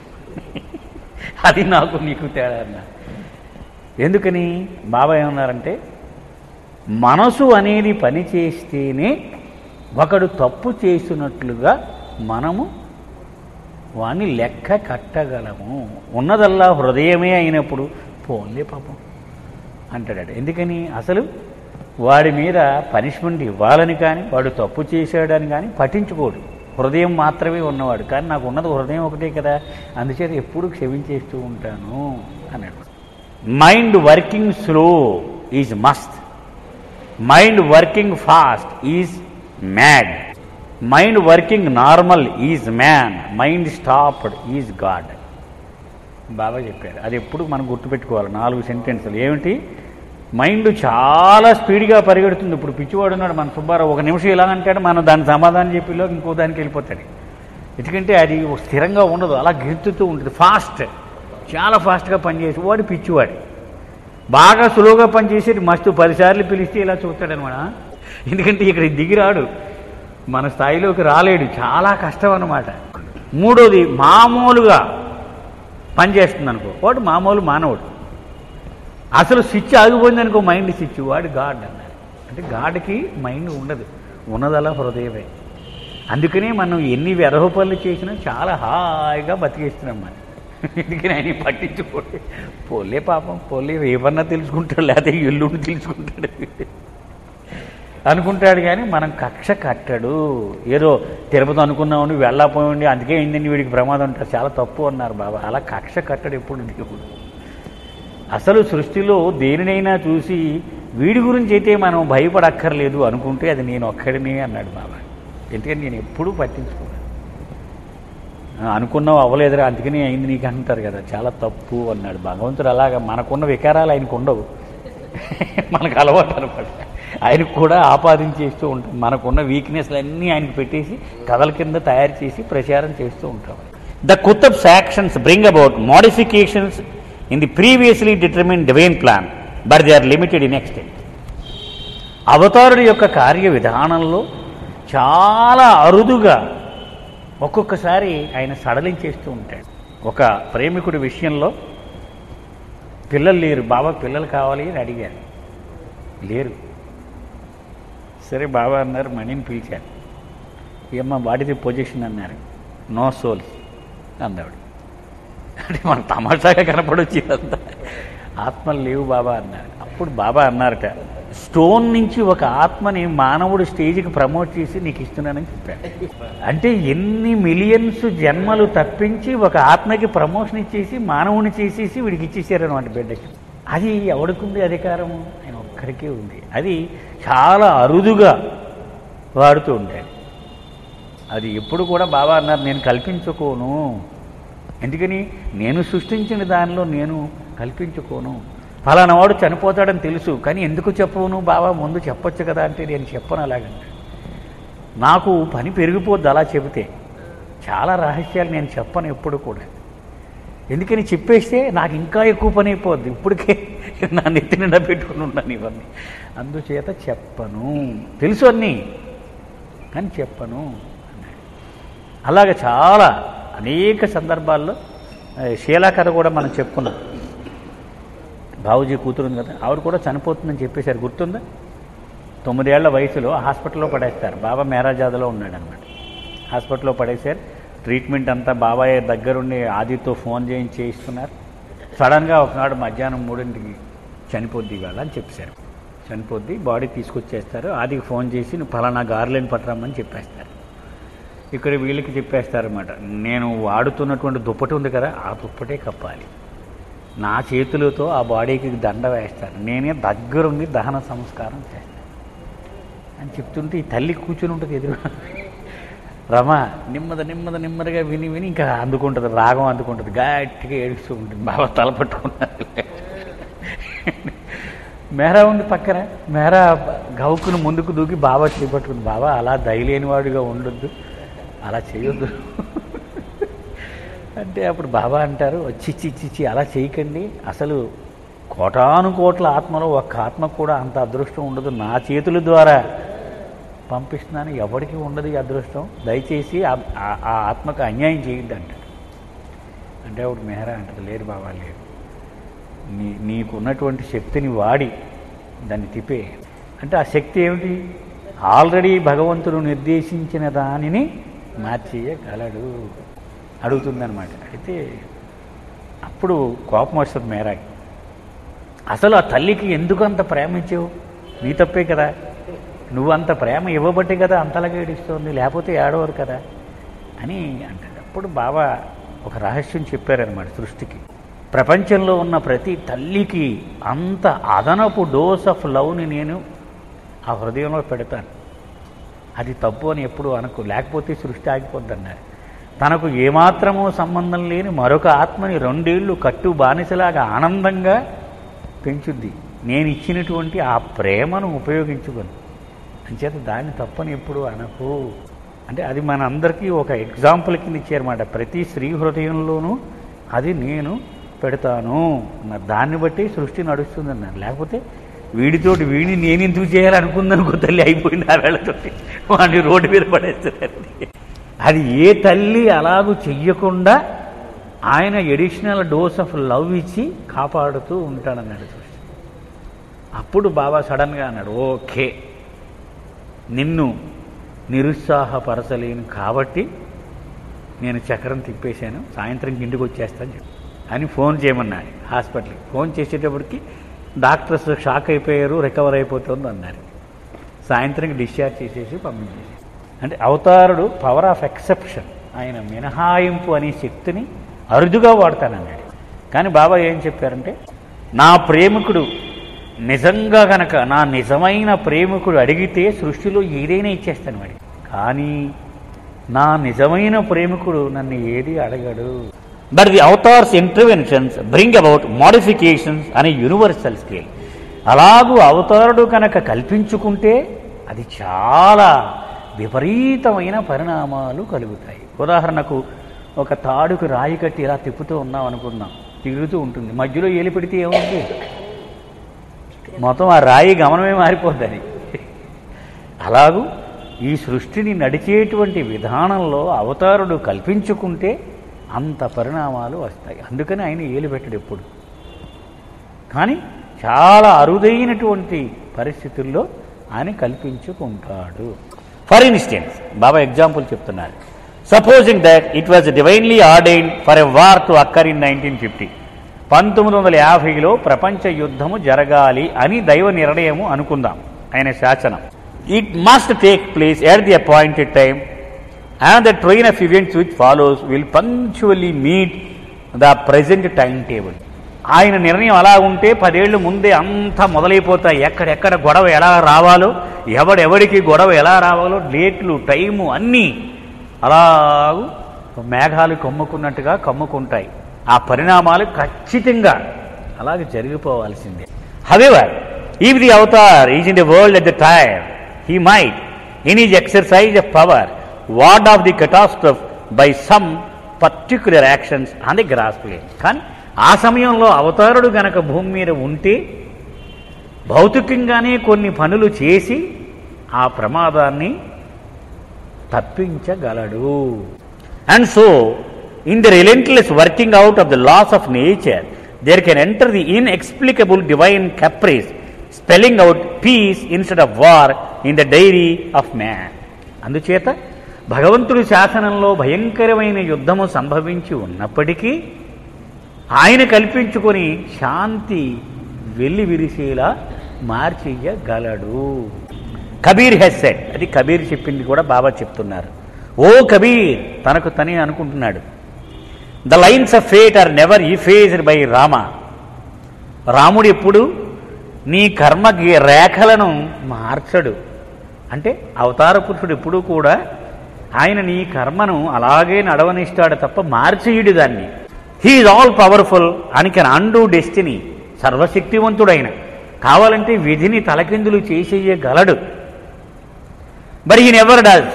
అది నాకు నీకు తేడా అన్నా ఎందుకని బాబా ఏమన్నారంటే మనసు అనేది పని చేస్తేనే ఒకడు తప్పు చేసినట్లుగా మనము వాణ్ణి లెక్క కట్టగలము ఉన్నదల్లా హృదయమే అయినప్పుడు పోన్లే పాపం అంటాడు ఎందుకని అసలు వాడి మీద పనిష్మెంట్ ఇవ్వాలని కానీ వాడు తప్పు చేశాడని కానీ పట్టించుకోడు హృదయం మాత్రమే ఉన్నవాడు కానీ నాకు ఉన్నది హృదయం ఒకటే కదా అందుచేత ఎప్పుడు క్షమించేస్తూ ఉంటాను అన్నాడు mind working slow is must mind working fast is mad mind working normal is man mind stopped is God Baba చెప్పారు అది ఎప్పుడు మనం గుర్తుపెట్టుకోవాలి నాలుగు సెంటెన్సులు ఏమిటి మైండ్ చాలా స్పీడ్గా పరిగెడుతుంది ఇప్పుడు పిచ్చివాడు ఉన్నాడు మన సుబ్బారావు ఒక నిమిషం ఇలా అంటాడు మనం దాని సమాధానం చెప్పిలో ఇంకో దానికి వెళ్ళిపోతాడు ఎందుకంటే అది స్థిరంగా ఉండదు అలా గెంతుతూ ఉంటుంది ఫాస్ట్ చాలా ఫాస్ట్గా పనిచేసి వాడు పిచ్చివాడు బాగా సులువుగా పనిచేసేది మస్తు పదిసార్లు పిలిస్తే ఇలా చూస్తాడనమాట ఎందుకంటే ఇక్కడ దిగిరాడు మన స్థాయిలోకి రాలేడు చాలా కష్టం అన్నమాట మూడోది మామూలుగా పనిచేస్తుంది అనుకో వాడు మామూలు మానవుడు అసలు స్విచ్ ఆగిపోయింది అనుకో మైండ్ స్విచ్ వాడు గాడ్ అన్నారు అంటే గాడ్కి మైండ్ ఉండదు ఉన్నదలా హృదయమే అందుకనే మనం ఎన్ని వెరహ పనులు చేసినా చాలా హాయిగా బతికేస్తున్నాం మనం ఎందుకని ఆయన పట్టించుకోండి పోలే పాపం పోలే రేపన్నా తెలుసుకుంటాడు లేకపోతే ఎల్లుండి తెలుసుకుంటాడు అనుకుంటాడు కానీ మనం కక్ష కట్టడు ఏదో తిరుపతి అనుకున్నామని వెళ్ళకపోయింది అందుకే అయిందండి వీడికి ప్రమాదం ఉంటారు చాలా తప్పు అన్నారు బాబా అలా కక్ష కట్టడు ఎప్పుడు దేవుడు అసలు సృష్టిలో దేనినైనా చూసి వీడి గురించి అయితే మనం భయపడక్కర్లేదు అనుకుంటే అది నేను ఒక్కడినే అన్నాడు బాబా ఎందుకంటే నేను ఎప్పుడూ పట్టించుకోను "ఆ, అనుకున్నావు అవ్వలేదురా అందుకని అయింది నీకు అంటారు కదా చాలా తప్పు అన్నాడు భగవంతుడు అలాగా మనకున్న వికారాలు ఆయనకు ఉండవు మనకు అలవాటు అనమాట ఆయనకు కూడా ఆపాదించేస్తూ ఉంటాం మనకున్న వీక్నెస్లు అన్నీ ఆయనకు పెట్టేసి కథల కింద తయారు చేసి ప్రచారం చేస్తూ ఉంటాం the Qutubs actions bring about modifications in the previously determine divine plan but they are limited in extent అవతారుడి యొక్క కార్య విధానంలో చాలా అరుదుగా ఒక్కొక్కసారి ఆయన సడలించేస్తూ ఉంటాడు ఒక ప్రేమికుడి విషయంలో పిల్లలు లేరు బాబా పిల్లలు కావాలి అని అడిగారు లేరు సరే బాబా అన్నారు మణిని పిలిచారు ఏమ్మా వాటిది పొజిషన్ అన్నారు నో సోల్స్ అందావిడ అంటే మన తమాషాగా కనపడొచ్చు అంతా ఆత్మలు లేవు బాబా అన్నారు అప్పుడు బాబా అన్నారట స్టోన్ నుంచి ఒక ఆత్మని మానవుడు స్టేజ్కి ప్రమోట్ చేసి నీకు ఇస్తున్నానని చెప్పాడు అంటే ఎన్ని మిలియన్స్ జన్మలు తప్పించి ఒక ఆత్మకి ప్రమోషన్ ఇచ్చేసి మానవుని చేసేసి వీడికి ఇచ్చేసారనమాట బిడ్డకి అది ఎవడికుంది అధికారం ఆయన ఒక్కడికే ఉంది అది చాలా అరుదుగా వాడుతూ ఉంటాడు అది ఎప్పుడు కూడా బాబా అన్నారు నేను కల్పించుకోను ఎందుకని నేను సృష్టించిన దానిలో నేను కల్పించుకోను ఫలానా వాడు చనిపోతాడని తెలుసు కానీ ఎందుకు చెప్పవును బాబా ముందు చెప్పొచ్చు కదా అంటే నేను చెప్పను అలాగంటే నాకు పని పెరిగిపోద్ది అలా చెబితే చాలా రహస్యాలు నేను చెప్పను ఎప్పుడు కూడా ఎందుకని చెప్పేస్తే నాకు ఇంకా ఎక్కువ పని అయిపోద్ది ఇప్పటికే నా నెత్తి నిండా పెట్టుకుని ఉన్నాను ఇవన్నీ అందుచేత చెప్పను తెలుసు అన్నీ కానీ చెప్పను అన్నాడు అలాగే చాలా అనేక సందర్భాల్లో ఆ, షీలా కథ కూడా మనం చెప్పుకున్నాం బాబుజీ కూతురు ఉంది కదా ఆవిడ కూడా చనిపోతుందని చెప్పేశారు గుర్తుందా తొమ్మిదేళ్ల వయసులో హాస్పిటల్లో పడేస్తారు బాబా మేరాజాదలో ఉన్నాడు అనమాట హాస్పిటల్లో పడేశారు ట్రీట్మెంట్ అంతా బాబాయ్ దగ్గరుండి ఆదితో ఫోన్ చేయించి చేయిస్తున్నారు సడన్గా ఒకనాడు మధ్యాహ్నం మూడింటికి చనిపోద్ది ఇవాళ అని చెప్పేశారు చనిపోద్ది బాడీ తీసుకొచ్చేస్తారు ఆదికి ఫోన్ చేసి నువ్వు ఫలానా గార్లెన్ పట్టరమ్మని చెప్పేస్తారు ఇక్కడ వీళ్ళకి చెప్పేస్తారన్నమాట నేను వాడుతున్నటువంటి దుప్పటి ఉంది కదా ఆ దుప్పటే కప్పాలి నా చేతులతో ఆ బాడీకి దండ వేస్తాను నేనే దగ్గరుండి దహన సంస్కారం చేస్తాను అని చెప్తుంటే ఈ తల్లి కూర్చుని ఉంటుంది ఎదురు రమ నెమ్మది నెమ్మది నెమ్మదిగా విని విని ఇంకా అందుకుంటుంది రాగం అందుకుంటుంది గట్టిగా ఏడుస్తూ ఉంటుంది బాబా తల పట్టుకున్నారు మేరా ఉంది పక్కన మేరా గౌకును ముందుకు దూకి బాబా చేపట్టుకుంది బాబా అలా దయలేనివాడిగా ఉండొద్దు అలా చేయొద్దు అంటే అప్పుడు బాబా అంటారు చిచ్చి చిచ్చి అలా చేయకండి అసలు కోటాను కోట్ల ఆత్మలో ఒక్క ఆత్మ కూడా అంత అదృష్టం ఉండదు నా చేతుల ద్వారా పంపిస్తున్నాను ఎవరికి ఉండదు ఈ అదృష్టం దయచేసి ఆ- ఆ- ఆ ఆత్మకు అన్యాయం చేయొద్దు అంటాడు అంటే అప్పుడు మెహరా అంటది లేదు బాబా లేదు నీ నీకున్నటువంటి శక్తిని వాడి దాన్ని తిప్పే అంటే ఆ శక్తి ఏమిటి ఆల్రెడీ భగవంతుడు నిర్దేశించిన దానిని మార్చేయగలడు అడుగుతుందన్నమాట అయితే అప్పుడు కోపం వస్తుంది మేరాకి అసలు ఆ తల్లికి ఎందుకు అంత ప్రేమ ఇచ్చావు నీ తప్పే కదా నువ్వు అంత ప్రేమ ఇవ్వబట్టే కదా అంతలాగా ఏడుస్తోంది లేకపోతే ఏడవరు కదా అని అంటాడు అప్పుడు బాబా ఒక రహస్యం చెప్పారనమాట సృష్టికి ప్రపంచంలో ఉన్న ప్రతి తల్లికి అంత అదనపు డోస్ ఆఫ్ లవ్ని నేను ఆ హృదయంలో పెడతాను అది తప్పు అని ఎప్పుడు అనకు లేకపోతే సృష్టి ఆగిపోద్ది అన్నారు తనకు ఏమాత్రమూ సంబంధం లేని మరొక ఆత్మని రెండేళ్లు కట్టు బానిసలాగా ఆనందంగా పెంచుద్ది నేను ఇచ్చినటువంటి ఆ ప్రేమను ఉపయోగించుకొని అంచేత దాన్ని తప్పని ఎప్పుడు అనకు అంటే అది మన అందరికీ ఒక ఎగ్జాంపుల్ కింద ఇచ్చారన్నమాట ప్రతి స్త్రీ హృదయంలోనూ అది నేను పెడతాను అన్నారు దాన్ని బట్టి సృష్టి నడుస్తుంది అన్నారు లేకపోతే వీడితోటి వీడిని నేను ఎందుకు చేయాలనుకుందనుకో తల్లి అయిపోయింది ఆ వేళతోటి వాడిని రోడ్డు మీద పడేస్తారు అది ఏ తల్లి అలాగూ చెయ్యకుండా ఆయన ఎడిషనల్ డోస్ ఆఫ్ లవ్ ఇచ్చి కాపాడుతూ ఉంటాడన్నాడు సృష్టి అప్పుడు బాబా సడన్గా అన్నాడు ఓకే నిన్ను నిరుత్సాహపరచలేను కాబట్టి నేను చక్రం తిప్పేశాను సాయంత్రం ఇంటికి వచ్చేస్తాను చెప్పి అని ఫోన్ చేయమన్నాడు హాస్పిటల్కి ఫోన్ చేసేటప్పటికి డాక్టర్స్ షాక్ అయిపోయారు రికవర్ అయిపోతుంది అన్నారు సాయంత్రం డిశ్చార్జ్ చేసేసి పంపించేసి అంటే అవతారుడు పవర్ ఆఫ్ ఎక్సెప్షన్ ఆయన మినహాయింపు అనే శక్తిని అరుదుగా వాడతానన్నాడు కానీ బాబా ఏం చెప్పారంటే నా ప్రేమికుడు నిజంగా గనక నా నిజమైన ప్రేమికుడు అడిగితే సృష్టిలో ఏదైనా ఇచ్చేస్తాను వాడి కానీ నా నిజమైన ప్రేమికుడు నన్ను ఏది అడగడు but the avatar's interventions bring about modifications అనే యూనివర్సల్ స్కేల్ అలాగూ అవతారుడు కనుక కల్పించుకుంటే అది చాలా విపరీతమైన పరిణామాలు కలుగుతాయి ఉదాహరణకు ఒక తాడుకు రాయి కట్టి ఇలా తిప్పుతూ ఉన్నాం అనుకుందాం తిరుగుతూ ఉంటుంది మధ్యలో ఏలి పెడితే ఏముంది మొత్తం ఆ రాయి గమనమే మారిపోద్దని అలాగూ ఈ సృష్టిని నడిచేటువంటి విధానంలో అవతారుడు కల్పించుకుంటే అంత పరిణామాలు వస్తాయి అందుకని ఆయన ఏలు పెట్టడు ఎప్పుడు కానీ చాలా అరుదైనటువంటి పరిస్థితుల్లో ఆయన కల్పించుకుంటాడు ఫర్ ఇన్స్టెన్స్ బాబా ఎగ్జాంపుల్ చెప్తున్నారు supposing that it was divinely ordain for a war to occur in nineteen fifty పంతొమ్మిది వందల యాభైలో ప్రపంచ యుద్ధము జరగాలి అని దైవ నిర్ణయము అనుకుందాం ఆయన శాసనం it must take place at the appointed time and the train of events which follows will punctually meet the present time table ఆయన నిర్ణయం అలా ఉంటే పదేళ్లు ముందే అంతా మొదలైపోతాయి ఎక్కడెక్కడ గొడవ ఎలా రావాలో ఎవడెవడికి గొడవ ఎలా రావాలో డేట్లు టైము అన్నీ అలాగూ మేఘాలు కమ్ముకున్నట్టుగా కమ్ముకుంటాయి ఆ పరిణామాలు ఖచ్చితంగా అలాగే జరిగిపోవాల్సిందే however if the avatar is in the world at the time he might in is exercise of power ward off the catastrophe by some particular actions on the gross plane కానీ ఆ సమయంలో అవతారుడు గనక భూమి మీద ఉంటే భౌతికంగానే కొన్ని పనులు చేసి ఆ ప్రమాదాన్ని తప్పించగలడు and so in the relentless working out of the laws of nature there can enter the inexplicable divine caprice spelling out peace instead of war in the diary of man అందుచేత భగవంతుడి శాసనంలో భయంకరమైన యుద్ధము సంభవించి ఉన్నప్పటికీ ఆయన కల్పించుకొని శాంతి వెళ్ళి విరిసేలా మార్చేయగలడు కబీర్ హెస్ సెట్ అది కబీర్ చెప్పింది కూడా బాబా చెప్తున్నారు ఓ కబీర్ తనకు తనే అనుకుంటున్నాడు the lines of fate are never effaced by Rama రాముడు ఎప్పుడు నీ కర్మ గే- రేఖలను మార్చడు అంటే అవతార పురుషుడు ఎప్పుడూ కూడా ఆయన నీ కర్మను అలాగే నడవనిస్తాడు తప్ప మార్చేయుడు దాన్ని హీఈ్ ఆల్ పవర్ఫుల్ అని కెన్ అండూ డెస్టినీ సర్వశక్తివంతుడైన కావాలంటే విధిని తలకిందులు చేసేయగలడు but he never does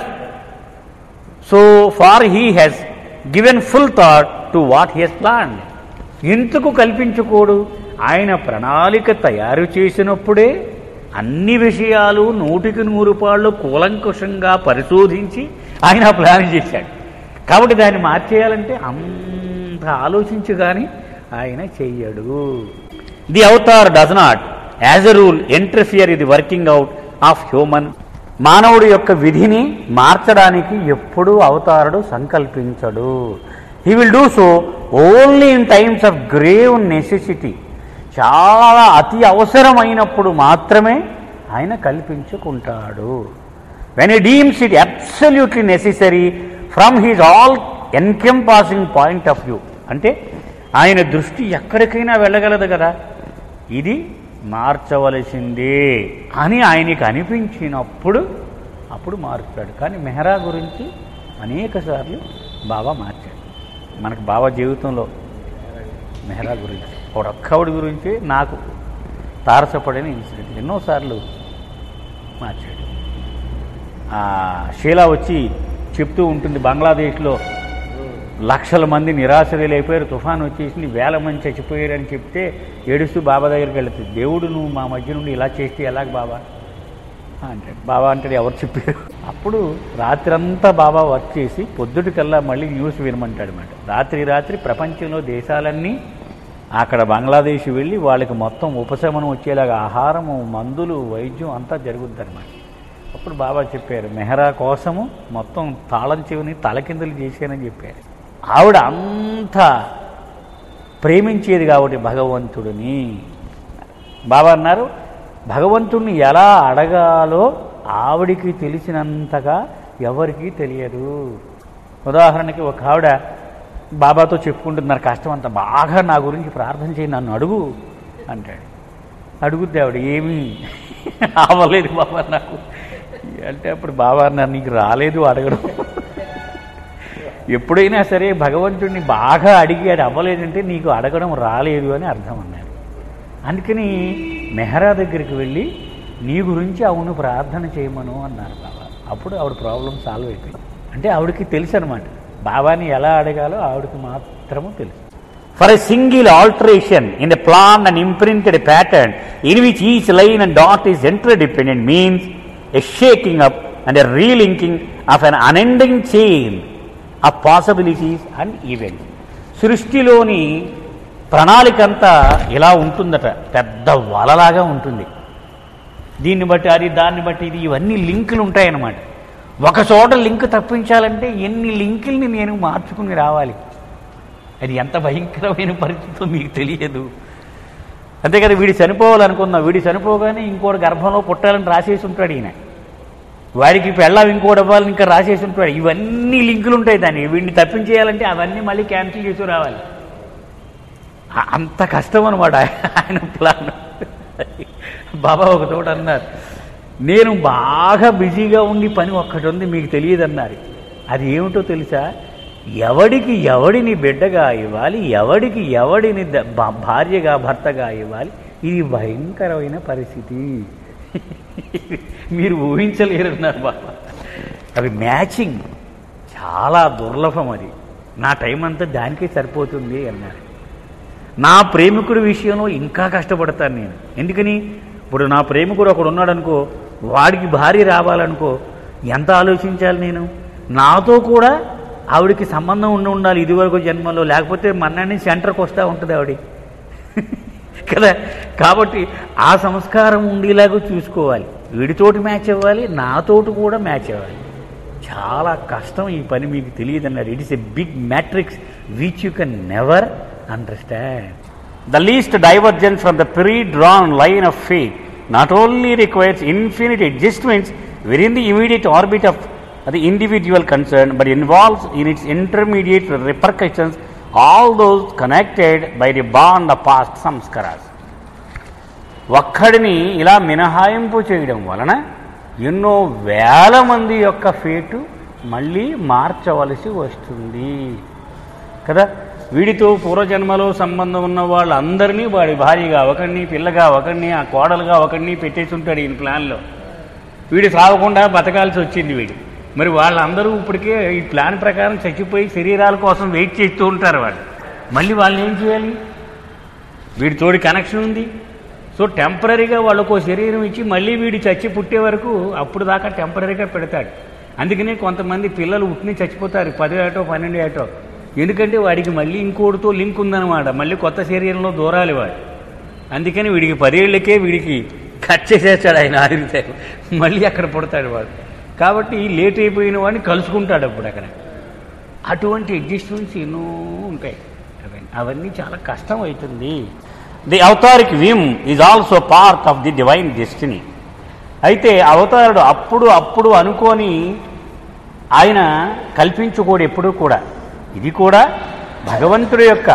so far he has given full thought to what he has planned ఎందుకు కల్పించుకోడు ఆయన ప్రణాళిక తయారు చేసినప్పుడే అన్ని విషయాలు నూటికి నూరు పాళ్ళు కూలంకుషంగా పరిశోధించి ఆయన ప్లాన్ చేశాడు కాబట్టి దాన్ని మార్చేయాలంటే అంత ఆలోచించి కానీ ఆయన చెయ్యడు the avatar does not as a rule interfere ఇది వర్కింగ్ అవుట్ ఆఫ్ హ్యూమన్ మానవుడి యొక్క విధిని మార్చడానికి ఎప్పుడూ అవతారుడు సంకల్పించడు he will do so only in times of grave necessity చాలా అతి అవసరమైనప్పుడు మాత్రమే ఆయన కల్పించుకుంటాడు when he deems it absolutely necessary from his all encompassing point of view అంటే ఆయన దృష్టి ఎక్కడికైనా వెళ్ళగలదు కదా ఇది మార్చవలసిందే అని ఆయనకి అనిపించినప్పుడు అప్పుడు మారుస్తాడు కానీ మెహరా గురించి అనేక సార్లు బాబా మార్చాడు మనకు బాబా జీవితంలో మెహరా గురించి ఒక్కడి గురించి నాకు తారసపడిన ఇన్సిడెంట్ ఎన్నోసార్లు మార్చాడు ఆ షీలా వచ్చి చెప్తూ ఉంటుంది బంగ్లాదేశ్లో లక్షల మంది నిరాశ్రయులైపోయారు తుఫాన్ వచ్చేసింది వేల మంది చచ్చిపోయారని చెప్తే ఏడుస్తూ బాబా దగ్గరికి వెళ్తుంది దేవుడు నువ్వు మా మధ్య నుండి ఇలా చేస్తే ఎలాగ బాబా అంటాడు బాబా అంటాడు ఎవరు చెప్పారు అప్పుడు రాత్రంతా బాబా వర్క్ చేసి పొద్దుటికల్లా మళ్ళీ న్యూస్ వినమంటాడు అనమాట రాత్రి రాత్రి ప్రపంచంలో దేశాలన్నీ అక్కడ బంగ్లాదేశ్ వెళ్ళి వాళ్ళకి మొత్తం ఉపశమనం వచ్చేలాగా ఆహారము మందులు వైద్యం అంతా జరుగుద్ది అనమాట అప్పుడు బాబా చెప్పారు మెహరా కోసము మొత్తం తాళం చెవిని తలకిందులు చేశానని చెప్పారు ఆవిడ అంత ప్రేమించేది కాబట్టి భగవంతుడిని బాబా అన్నారు భగవంతుణ్ణి ఎలా అడగాలో ఆవిడికి తెలిసినంతగా ఎవరికీ తెలియదు ఉదాహరణకి ఒక ఆవిడ బాబాతో చెప్పుకుంటున్నారు కష్టం అంతా బాగా నా గురించి ప్రార్థన చేయి నన్ను అడుగు అంటాడు అడుగుద్ది ఆవిడ ఏమీ అవ్వలేదు బాబా నాకు అంటే అప్పుడు బాబా అన్నారు నీకు రాలేదు అడగడం ఎప్పుడైనా సరే భగవంతుడిని బాగా అడిగి అది అవ్వలేదంటే నీకు అడగడం రాలేదు అని అర్థం అన్నారు అందుకని మెహరా దగ్గరికి వెళ్ళి నీ గురించి అవును ప్రార్థన చేయమను అన్నారు బాబా అప్పుడు ఆవిడ ప్రాబ్లం సాల్వ్ అయిపోయింది అంటే ఆవిడకి తెలుసు అనమాట బాబాని ఎలా అడగాలో ఆవిడకి మాత్రము తెలుసు for a single alteration in the plan and imprinted pattern in which each line and dot is interdependent means a shaking up and a relinking of an unending chain of possibilities and events సృష్టిలోని ప్రణాళిక అంతా ఇలా ఉంటుందట పెద్ద వలలాగా ఉంటుంది దీన్ని బట్టి అది దాన్ని బట్టి ఇది ఇవన్నీ లింకులు ఉంటాయన్నమాట ఒక చోట లింక్ తప్పించాలంటే ఎన్ని లింకుల్ని నేను మార్చుకుని రావాలి అది ఎంత భయంకరమైన పరిస్థితో మీకు తెలియదు అంతే కదా వీడి చనిపోవాలనుకుందాం వీడి చనిపోగానే ఇంకోటి గర్భంలో పుట్టాలని రాసేసి ఉంటాడు ఈయన వాడికి పెళ్ళం ఇంకోటి అవ్వాలని ఇంకా రాసేసి ఉంటాడు ఇవన్నీ లింకులు ఉంటాయి దాన్ని వీడిని తప్పించేయాలంటే అవన్నీ మళ్ళీ క్యాన్సిల్ చేసి రావాలి అ- అంత కష్టం అనమాట ఆయన ప్లాన్ బాబా ఒక చోట అన్నారు నేను బాగా బిజీగా ఉండి పని ఒక్కటి ఉంది మీకు తెలియదన్నారు అది ఏమిటో తెలుసా ఎవడికి ఎవడిని బిడ్డగా ఇవ్వాలి ఎవడికి ఎవడిని ద- భా- భార్యగా భర్తగా ఇవ్వాలి ఇది భయంకరమైన పరిస్థితి మీరు ఊహించలేరన్నారు బాబా అవి మ్యాచింగ్ చాలా దుర్లభం అది నా టైం అంతా దానికే సరిపోతుంది అన్నారు నా ప్రేమికుడి విషయంలో ఇంకా కష్టపడతాను నేను ఎందుకని ఇప్పుడు నా ప్రేమికుడు ఒకడు ఉన్నాడనుకో వాడికి భార్య రావాలనుకో ఎంత ఆలోచించాలి నేను నాతో కూడా ఆవిడికి సంబంధం ఉండి ఉండాలి ఇదివరకు జన్మలో లేకపోతే మన్నాన్ని సెంటర్కి వస్తూ ఉంటుంది ఆవిడ కదా కాబట్టి ఆ సంస్కారం ఉండేలాగా చూసుకోవాలి వీడితోటి మ్యాచ్ అవ్వాలి నాతోటి కూడా మ్యాచ్ అవ్వాలి చాలా కష్టం ఈ పని మీకు తెలియదు అన్నారు it is a big matrix which you can never understand the least divergence from the predrawn line of fate not only requires infinite adjustments within the immediate orbit of the individual concern but involves in its intermediate repercussions all those connected by the bond of past samskaras ఒక్కడిని ఇలా మినహాయింపు చేయడం వలన ఎన్నో వేల మంది యొక్క ఫేటు మళ్ళీ మార్చవలసి వస్తుంది కదా వీడితో పూర్వజన్మలో సంబంధం ఉన్న వాళ్ళందరినీ వాడి భార్యగా ఒకడిని పిల్లగా ఒకడిని ఆ కోడలుగా ఒకడిని పెట్టేసి ఉంటాడు ఈయన ప్లాన్లో వీడు సాగకుండా బతకాల్సి వచ్చింది వీడు మరి వాళ్ళందరూ ఇప్పటికే ఈ ప్లాన్ ప్రకారం చచ్చిపోయి శరీరాల కోసం వెయిట్ చేస్తూ ఉంటారు వాళ్ళు మళ్ళీ వాళ్ళని ఏం చేయాలి వీడి తోడి కనెక్షన్ ఉంది సో టెంపరీగా వాళ్ళకు శరీరం ఇచ్చి మళ్ళీ వీడి చచ్చి పుట్టే వరకు అప్పుడు దాకా టెంపరీగా పెడతాడు అందుకనే కొంతమంది పిల్లలు ఉట్టిని చచ్చిపోతారు పది ఏటో పన్నెండు ఏటో ఎందుకంటే వాడికి మళ్ళీ ఇంకోటితో లింక్ ఉందన్నమాట మళ్ళీ కొత్త శరీరంలో దూరాలి వాడు అందుకని వీడికి పదేళ్లకే వీడికి కట్ చేసేస్తాడు ఆయన ఆయుర్వేదం మళ్ళీ అక్కడ పుడతాడు వాడు కాబట్టి లేట్ అయిపోయిన వాడిని కలుసుకుంటాడు అప్పుడు అక్కడ అటువంటి అడ్జస్ట్మెంట్స్ ఎన్నో ఉంటాయి అవన్నీ అవన్నీ చాలా కష్టం అవుతుంది the avataric whim is also part of the divine destiny అయితే అవతారుడు అప్పుడు అప్పుడు అనుకొని ఆయన కల్పించుకోడు ఎప్పుడూ కూడా ఇది కూడా భగవంతుడి యొక్క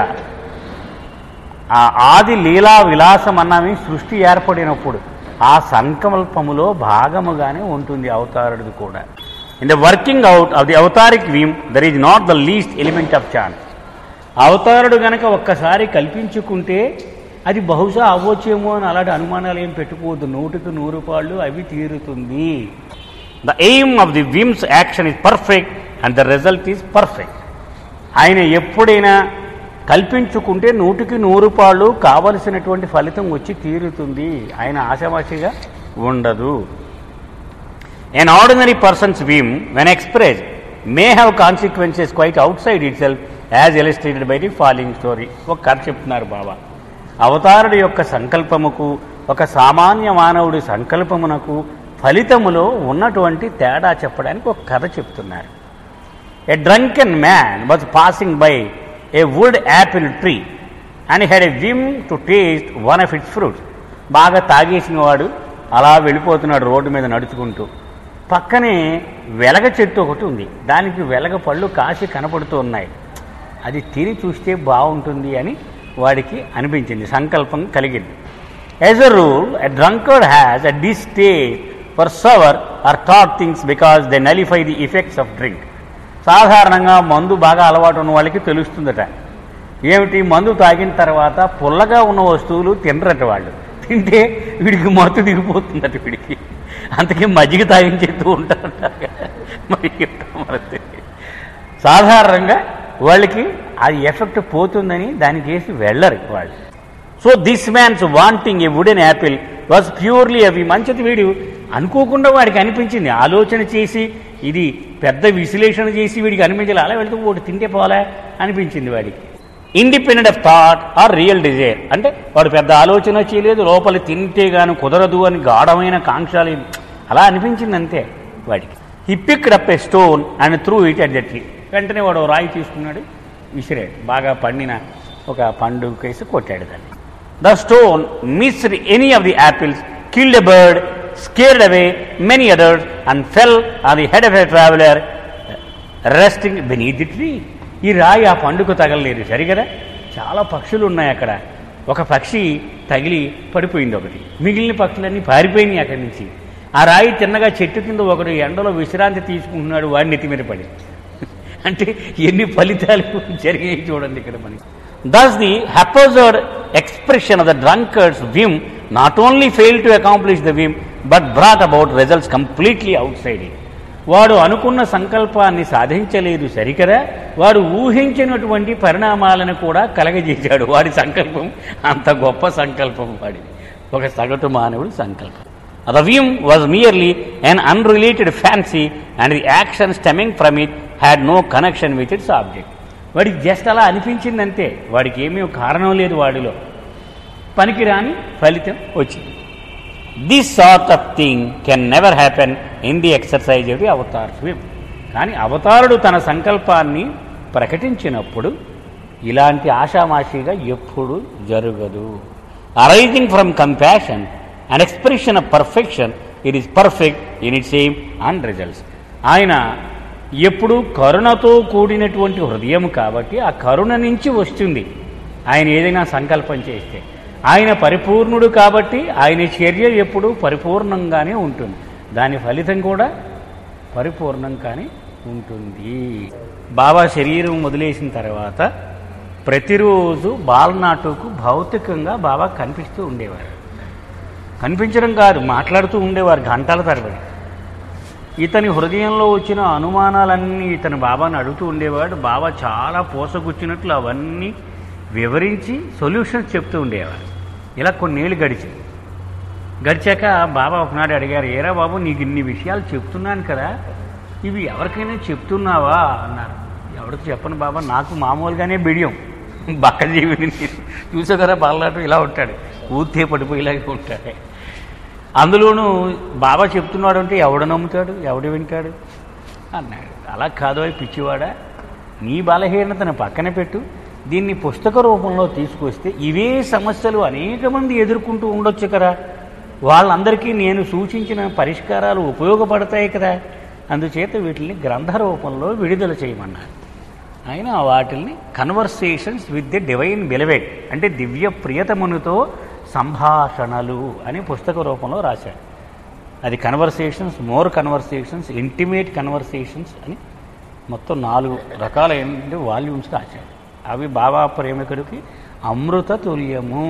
ఆ ఆది లీలా విలాసం అన్నవి సృష్టి ఏర్పడినప్పుడు ఆ సంకల్పములో భాగముగానే ఉంటుంది అవతారుడిది కూడా in the working out of the avataric whim there is not the least element of chance అవతారుడు గనక ఒక్కసారి కల్పించుకుంటే అది బహుశా అవ్వచ్చేమో అని అలాంటి అనుమానాలు ఏం పెట్టుకోవద్దు నూటికి నూరు పాళ్ళు అవి తీరుతుంది the aim of the whim's action is perfect and the result is perfect ఆయన ఎప్పుడైనా కల్పించుకుంటే నూటికి నూరు పాళ్ళు కావలసినటువంటి ఫలితం వచ్చి తీరుతుంది ఆయన ఆశామాషిగా ఉండదు an ordinary person's whim when express may have consequences quite outside itself as illustrated by the following story ఒక కథ చెప్తున్నారు బాబా అవతారుడి యొక్క సంకల్పముకు ఒక సామాన్య మానవుడి సంకల్పమునకు ఫలితములో ఉన్నటువంటి తేడా చెప్పడానికి ఒక కథ చెప్తున్నారు A drunken man was passing by a wood apple tree and had a whim to taste one of its fruits. బాగా తాగేసిన వాడు అలా వెళ్ళిపోతున్నాడు రోడ్డు మీద నడుచుకుంటూ పక్కనే వెలగ చెట్టు ఒకటి ఉంది దానికి వెలగ పళ్ళు కాసి కనపడుతూ ఉన్నాయి అది తిని చూస్తే బాగుంటుంది అని వాడికి అనిపించింది సంకల్పం కలిగింది as a rule a drunkard has a distaste for sour or థాట్ things because they nullify the effects of drink సాధారణంగా మందు బాగా అలవాటు ఉన్న వాళ్ళకి తెలుస్తుందట ఏమిటి మందు తాగిన తర్వాత పుల్లగా ఉన్న వస్తువులు తినరట వాళ్ళు తింటే వీడికి మత్తు దిగిపోతుందట వీడికి అందుకే మజ్జిగ తాగించేస్తూ ఉంటారట మరి ఏంటో మనకు తెలియదు. సాధారణంగా వాళ్ళకి అది ఎఫెక్ట్ పోతుందని దానికి చేసి వెళ్ళరు వాళ్ళు so this man's wanting a wooden apple was purely అవి మంచిది వీడు అనుకోకుండా వాడికి అనిపించింది ఆలోచన చేసి ఇది పెద్ద విశ్లేషణ చేసి వీడికి అనిపించాలి అలా వెళ్తూ ఒకటి తింటే పోలే అనిపించింది వాడికి independent of thought or real desire అంటే వాడు పెద్ద ఆలోచన చేయలేదు లోపల తింటే గాని కుదరదు అని గాఢమైన కాంక్షలు అలా అనిపించింది అంతే వాడికి he picked up a stone and threw it at the tree వెంటనే వాడు ఓ రాయి తీసుకున్నాడు విసిరాడు బాగా పండిన ఒక పండు కేసి కొట్టాడు దాన్ని the stone missed any of the apples killed a bird scared away many others and fell on the head of a traveller resting beneath the tree ఈ రాయి ఆ పండుగ తగలలేదు సరి కదా చాలా పక్షులు ఉన్నాయి అక్కడ ఒక పక్షి తగిలి పడిపోయింది ఒకటి మిగిలిన పక్షులన్నీ పారిపోయినాయి అక్కడి నుంచి ఆ రాయి తిన్నగా చెట్టు కింద ఒకడు ఎండలో విశ్రాంతి తీసుకుంటున్నాడు వాడి నెత్తి మీద పడి అంటే ఎన్ని ఫలితాలు జరిగాయి చూడండి ఇక్కడ మనకి thus the haphazard expression of the drunkard's whim not only fail to accomplish the whim but brought about results completely outside it వాడు అనుకున్న సంకల్పాన్ని సాధించలేదు సరికదా వాడు ఊహించినటువంటి పరిణామాలను కూడా కలగజేశాడు వాడి సంకల్పం అంత గొప్ప సంకల్పం వాడిది ఒక సగటు మానవుడి సంకల్పం The whim was merely an unrelated fancy and the action stemming from it had no connection with its object. వాడికి జస్ట్ అలా అనిపించింది అంతే వాడికి ఏమీ కారణం లేదు వాడిలో పనికిరాని ఫలితం వచ్చింది this sort of thing can never happen in the exercise of the avatar whim కానీ అవతారుడు తన సంకల్పాన్ని ప్రకటించినప్పుడు ఇలాంటి ఆషామాషిగా ఎప్పుడు జరగదు arising from compassion and expression of perfection it is perfect in its aim and results ఆయన ఎప్పుడు కరుణతో కూడినటువంటి హృదయం కాబట్టి ఆ కరుణ నుంచి వస్తుంది ఆయన ఏదైనా సంకల్పం చేస్తే ఆయన పరిపూర్ణుడు కాబట్టి ఆయన చర్య ఎప్పుడు పరిపూర్ణంగానే ఉంటుంది దాని ఫలితం కూడా పరిపూర్ణంగానే ఉంటుంది బాబా శరీరం వదిలేసిన తర్వాత ప్రతిరోజు బాలనాటుకు భౌతికంగా బాబా కనిపిస్తూ ఉండేవారు కనిపించడం కాదు మాట్లాడుతూ ఉండేవారు గంటల తరబడి ఇతని హృదయంలో వచ్చిన అనుమానాలన్నీ ఇతని బాబాని అడుగుతూ ఉండేవాడు బాబా చాలా పోసగుచ్చినట్లు అవన్నీ వివరించి సొల్యూషన్స్ చెప్తూ ఉండేవారు ఇలా కొన్నేళ్ళు గడిచి గడిచాక బాబా ఒకనాడు అడిగారు ఏరా బాబు నీకు ఇన్ని విషయాలు చెప్తున్నాను కదా ఇవి ఎవరికైనా చెప్తున్నావా అన్నారు ఎవరికి చెప్పను బాబా నాకు మామూలుగానే బిడియం బక్కజీవిని నేను చూసా కదా బాలనాటు ఇలా ఉంటాడు ఊతే పడిపోయేలాగే ఉంటాడు అందులోనూ బాబా చెప్తున్నాడు అంటే ఎవడు నమ్ముతాడు ఎవడు వింటాడు అన్నాడు అలా కాదు అయి పిచ్చివాడా నీ బలహీనతను పక్కన పెట్టు దీన్ని పుస్తక రూపంలో తీసుకొస్తే ఇవే సమస్యలు అనేక మంది ఎదుర్కొంటూ ఉండొచ్చు కదా వాళ్ళందరికీ నేను సూచించిన పరిష్కారాలు ఉపయోగపడతాయి కదా అందుచేత వీటిని గ్రంథ రూపంలో విడుదల చేయమన్నారు ఆయన వాటిల్ని conversations with the divine beloved అంటే దివ్య ప్రియతమునితో సంభాషణలు అని పుస్తక రూపంలో రాశాడు అది conversations more conversations intimate conversations అని మొత్తం నాలుగు రకాలైన వాల్యూమ్స్ రాశాడు అవి బాబా ప్రేమికుడికి అమృత తుల్యము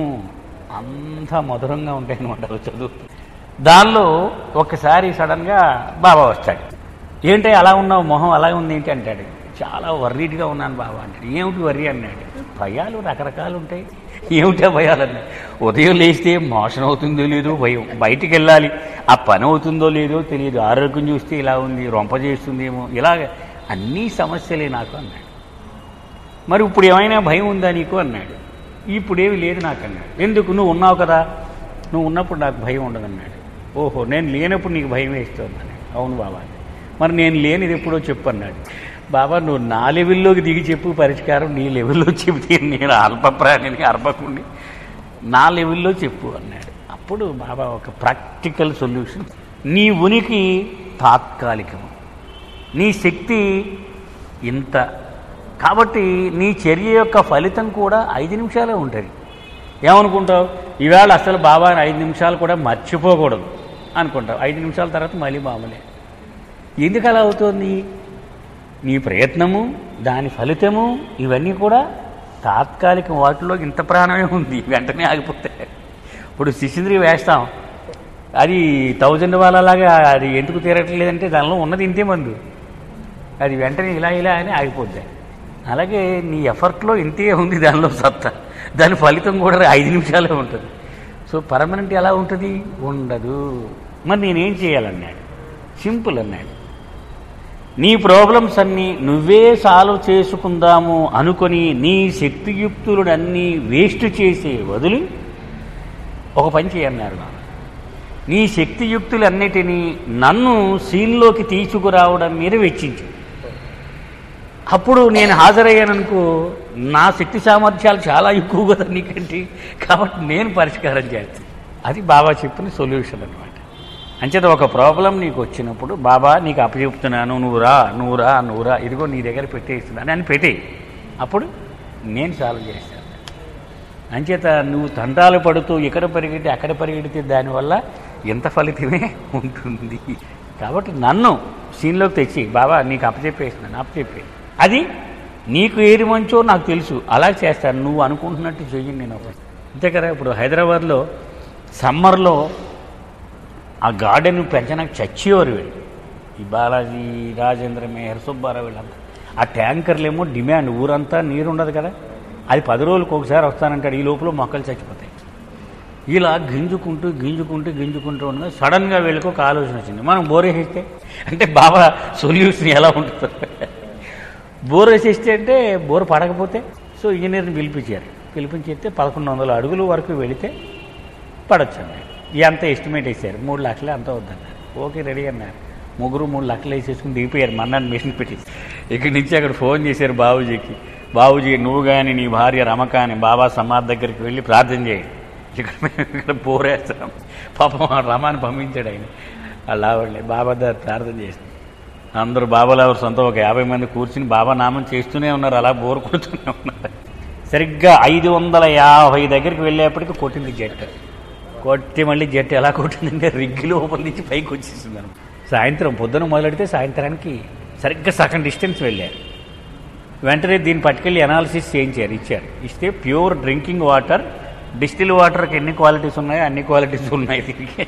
అంత మధురంగా ఉంటాయి అనమాట అవి చదువు దానిలో ఒకసారి సడన్గా బాబా వస్తాడు ఏంటి అలా ఉన్నావు మొహం అలా ఉంది ఏంటి అంటాడు చాలా వర్రీడ్గా ఉన్నాను బాబా అంటాడు ఏమిటి వర్రీ అన్నాడు భయాలు రకరకాలు ఉంటాయి ఏమిటా భయాలు అన్నాడు ఉదయం లేస్తే మోషన్ అవుతుందో లేదో భయం బయటికి వెళ్ళాలి ఆ పని అవుతుందో లేదో తెలియదు ఆరోగ్యం చూస్తే ఇలా ఉంది రొంప చేస్తుందేమో ఇలాగ అన్నీ సమస్యలే నాకు అన్నాడు మరి ఇప్పుడు ఏమైనా భయం ఉందా నీకు అన్నాడు ఇప్పుడేమి లేదు నాకు అన్నాడు ఎందుకు నువ్వు ఉన్నావు కదా నువ్వు ఉన్నప్పుడు నాకు భయం ఉండదన్నాడు ఓహో నేను లేనప్పుడు నీకు భయం వేస్తుంది అన్నాడు అవును బాబా మరి నేను లేనిది ఎప్పుడో చెప్పు అన్నాడు బాబా నువ్వు నా లెవెల్లోకి దిగి చెప్పు పరిష్కారం నీ లెవెల్లో చెబితే నేను అల్పప్రాణిని అర్పకుండి నా లెవెల్లో చెప్పు అన్నాడు అప్పుడు బాబా ఒక ప్రాక్టికల్ సొల్యూషన్ నీ ఉనికి తాత్కాలికము నీ శక్తి ఇంత కాబట్టి నీ చర్య యొక్క ఫలితం కూడా ఐదు నిమిషాలే ఉంటుంది ఏమనుకుంటావు ఈవేళ అసలు బాబా ఐదు నిమిషాలు కూడా మర్చిపోకూడదు అనుకుంటావు ఐదు నిమిషాల తర్వాత మళ్ళీ మామూలే ఎందుకు అలా అవుతుంది నీ ప్రయత్నము దాని ఫలితము ఇవన్నీ కూడా తాత్కాలిక వాటిలో ఇంత ప్రాణమే ఉంది వెంటనే ఆగిపోతాయి ఇప్పుడు శిశింద్రి వేస్తాం అది థౌజండ్ వాళ్ళలాగా అది ఎందుకు తీరట్లేదంటే దానిలో ఉన్నది ఇంతే మందు అది వెంటనే ఇలా ఇలా అని ఆగిపోద్ది అలాగే నీ ఎఫర్ట్లో ఇంతే ఉంది దానిలో సత్తా దాని ఫలితం కూడా ఐదు నిమిషాలే ఉంటుంది సో పర్మనెంట్ ఎలా ఉంటుంది ఉండదు మరి నేనేం చేయాలన్నాడు సింపుల్ అన్నాడు నీ ప్రాబ్లమ్స్ అన్నీ నువ్వే సాల్వ్ చేసుకుందాము అనుకొని నీ శక్తియుక్తులన్నీ వేస్ట్ చేసే వదిలి ఒక పని చేయన్నారు నాన్న. నీ శక్తియుక్తులన్నిటినీ నన్ను సీన్లోకి తీసుకురావడం మీద వెచ్చించు అప్పుడు నేను హాజరయ్యాననుకో నా శక్తి సామర్థ్యాలు చాలా ఎక్కువ కదా నీకంటే కాబట్టి నేను పరిష్కారం చేస్తాను అది బాబా చెప్పిన సొల్యూషన్ అనమాట అంచేత ఒక ప్రాబ్లం నీకు వచ్చినప్పుడు బాబా నీకు అప్పచెప్తున్నాను నువ్వు రా నువ్వు రా నువ్వు రా ఇదిగో నీ దగ్గర పెట్టేస్తున్నాను అని పెట్టేయి అప్పుడు నేను సాల్వ్ చేస్తాను అంచేత నువ్వు తంటాలు పడుతూ ఇక్కడ పరిగెట్టి అక్కడ పరిగెడితే దానివల్ల ఎంత ఫలితమే ఉంటుంది కాబట్టి నన్ను సీన్లోకి తెచ్చి బాబా నీకు అప్పచెప్పేసినాను అప్పచెప్పే అది నీకు ఏది మంచో నాకు తెలుసు అలా చేస్తాను నువ్వు అనుకుంటున్నట్టు చెయ్యి నేను ఒకటి. అంతే కదా ఇప్పుడు హైదరాబాద్లో సమ్మర్లో ఆ గార్డెన్ పెంచడానికి చచ్చేవారు వీళ్ళు ఈ బాలాజీ రాజేంద్ర మేహర్ సుబ్బారావు వీళ్ళంతా ఆ ట్యాంకర్లేమో డిమాండ్ ఊరంతా నీరు ఉండదు కదా అది పది రోజులకు ఒకసారి వస్తానంటాడు ఈ లోపల మొక్కలు చచ్చిపోతాయి ఇలా గింజుకుంటూ గింజుకుంటూ గింజుకుంటూ ఉండగా సడన్గా వీళ్ళకి ఒక ఆలోచన వచ్చింది మనం బోర్ వేసేస్తే అంటే బాబా సొల్యూషన్ ఎలా ఉంటుంది బోర్ వేసేస్తే అంటే బోర్ పడకపోతే సో ఇంజనీర్ని పిలిపించారు పిలిపించేస్తే పదకొండు వందల అడుగుల వరకు వెళితే పడొచ్చు అన్నాడు ఎంత ఎస్టిమేట్ వేసారు మూడు లక్షలే అంత వద్దన్నారు ఓకే రెడీ అన్నారు ముగ్గురు మూడు లక్షలు వేసేసుకుని దిగిపోయారు మన్నాన్ని మిషన్ పెట్టి ఇక్కడి నుంచి అక్కడ ఫోన్ చేశారు బాబుజీకి బాబుజీ నువ్వు కానీ నీ భార్య రమ కానీ బాబా సమాధి దగ్గరికి వెళ్ళి ప్రార్థన చేయి ఇక్కడ మేము ఇక్కడ పోరేస్తున్నాం పాపం ఆ రమాని పంపించాడు ఆయన అలా వాళ్ళే బాబా దగ్గర ప్రార్థన చేసింది అందరూ బాబాలు ఎవరు సొంత ఒక యాభై మంది కూర్చుని బాబా నామం చేస్తూనే ఉన్నారు అలా బోర్ కొడుతూనే ఉన్నారు సరిగ్గా ఐదు వందల యాభై దగ్గరికి వెళ్ళేప్పటికి కొట్టింది జట్టు కొట్టి మళ్ళీ జట్టు ఎలా కొట్టిందంటే రిగ్గి లోపల నుంచి పైకి వచ్చేసింది అనమాట సాయంత్రం పొద్దున మొదలెడితే సాయంత్రానికి సరిగ్గా సగం డిస్టెన్స్ వెళ్ళారు వెంటనే దీన్ని పట్టుకెళ్ళి అనాలిసిస్ చేయించారు ఇచ్చారు ఇస్తే ప్యూర్ డ్రింకింగ్ వాటర్ డిస్టిల్ వాటర్కి ఎన్ని క్వాలిటీస్ ఉన్నాయో అన్ని క్వాలిటీస్ ఉన్నాయి దీనికి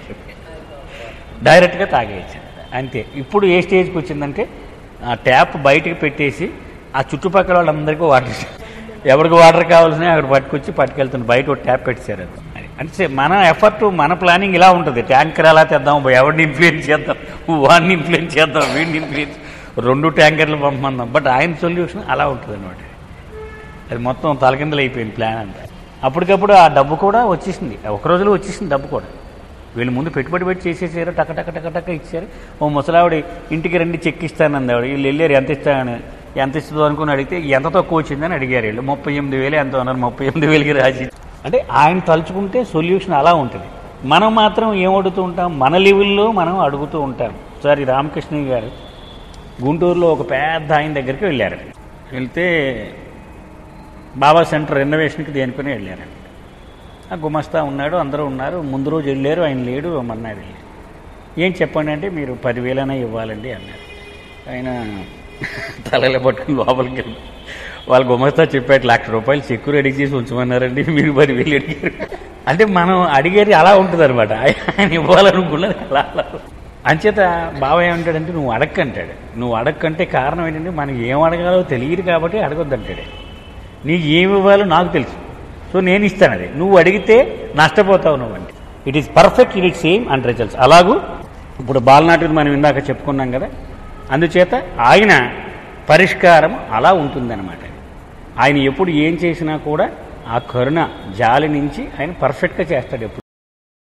డైరెక్ట్గా తాగేయచ్చు అంతే ఇప్పుడు ఏ స్టేజ్కి వచ్చిందంటే ఆ ట్యాప్ బయటికి పెట్టేసి ఆ చుట్టుపక్కల వాళ్ళందరికీ వాటర్ ఇచ్చారు. ఎవరికి వాటర్ కావాల్సిన అక్కడ పట్టుకొచ్చి పట్టుకెళ్తుంది బయట ఒక ట్యాప్ పెట్టారు అది అది. అంటే మన ఎఫర్ట్ మన ప్లానింగ్ ఇలా ఉంటుంది ట్యాంకర్ ఎలా తెద్దాం ఎవరిని ఇన్ఫ్లుయెన్స్ చేద్దాం వాడిని ఇన్ఫ్లుయెన్స్ చేద్దాం వీడిని ఇన్ఫ్లుయెన్స్ రెండు ట్యాంకర్లు పంపమందాం బట్ ఆయన సొల్యూషన్ అలా ఉంటుంది అనమాట అది మొత్తం తలకిందలు అయిపోయింది ప్లాన్ అంతా అప్పటికప్పుడు ఆ డబ్బు కూడా వచ్చేసింది ఒక రోజులో వచ్చేసింది డబ్బు కూడా వీళ్ళు ముందు పెట్టుబడి పెట్టి చేసేసారు టక టక టక టక ఇచ్చారు ఓ ముసలావిడ ఇంటికి రండి చెక్ ఇస్తానంది ఆవిడ వీళ్ళు వెళ్ళారు ఎంత ఇస్తానని ఎంత ఇస్తుందో అనుకుని అడిగితే ఎంత తక్కువ వచ్చిందని అడిగారు వీళ్ళు ముప్పై ఎనిమిది వేలు ఎంత ఉన్నారు ముప్పై ఎనిమిది వేలకి రాసి అంటే ఆయన తలుచుకుంటే సొల్యూషన్ అలా ఉంటుంది మనం మాత్రం ఏం అడుగుతూ ఉంటాం మన లెవెల్లో మనం అడుగుతూ ఉంటాం సార్ ఈ రామకృష్ణ గారు గుంటూరులో ఒక పెద్ద ఆయన దగ్గరికి వెళ్ళారు వెళ్తే బాబా సెంటర్ రెనోవేషన్కి దేనికొని వెళ్ళారండి ఆ గుమస్తా ఉన్నాడు అందరూ ఉన్నారు ముందు రోజు వెళ్ళారు ఆయన లేడు మన్నాడు వెళ్ళారు ఏం చెప్పండి అంటే మీరు పదివేలైనా ఇవ్వాలండి అన్నారు ఆయన తలలో పట్టుకుని లోపలికి వెళ్ళి వాళ్ళ గుమస్తా చెప్పాడు లక్ష రూపాయలు చెక్కు రెడీ చేసి ఉంచమన్నారండి మీరు పదివేలు అడిగారు అంటే మనం అడిగేది అలా ఉంటుంది అనమాట ఆయన ఇవ్వాలనుకున్నది అలా అలా అంచేత బాబా ఏమంటాడంటే నువ్వు అడక్కంటాడు నువ్వు అడక్కంటే కారణం ఏంటంటే మనకి ఏం అడగాలో తెలియదు కాబట్టి అడగొద్దంటాడు నీకు ఏమి ఇవ్వాలో నాకు తెలుసు సో నేను ఇస్తాను అది నువ్వు అడిగితే నష్టపోతావు నువ్వు అంటే it is perfect it same and results అలాగూ ఇప్పుడు బాలనాటిని మనం ఇందాక చెప్పుకున్నాం కదా అందుచేత ఆయన పరిష్కారం అలా ఉంటుందన్నమాట ఆయన ఎప్పుడు ఏం చేసినా కూడా ఆ కరుణ జాలి నుంచి ఆయన పర్ఫెక్ట్గా చేస్తాడు ఎప్పుడు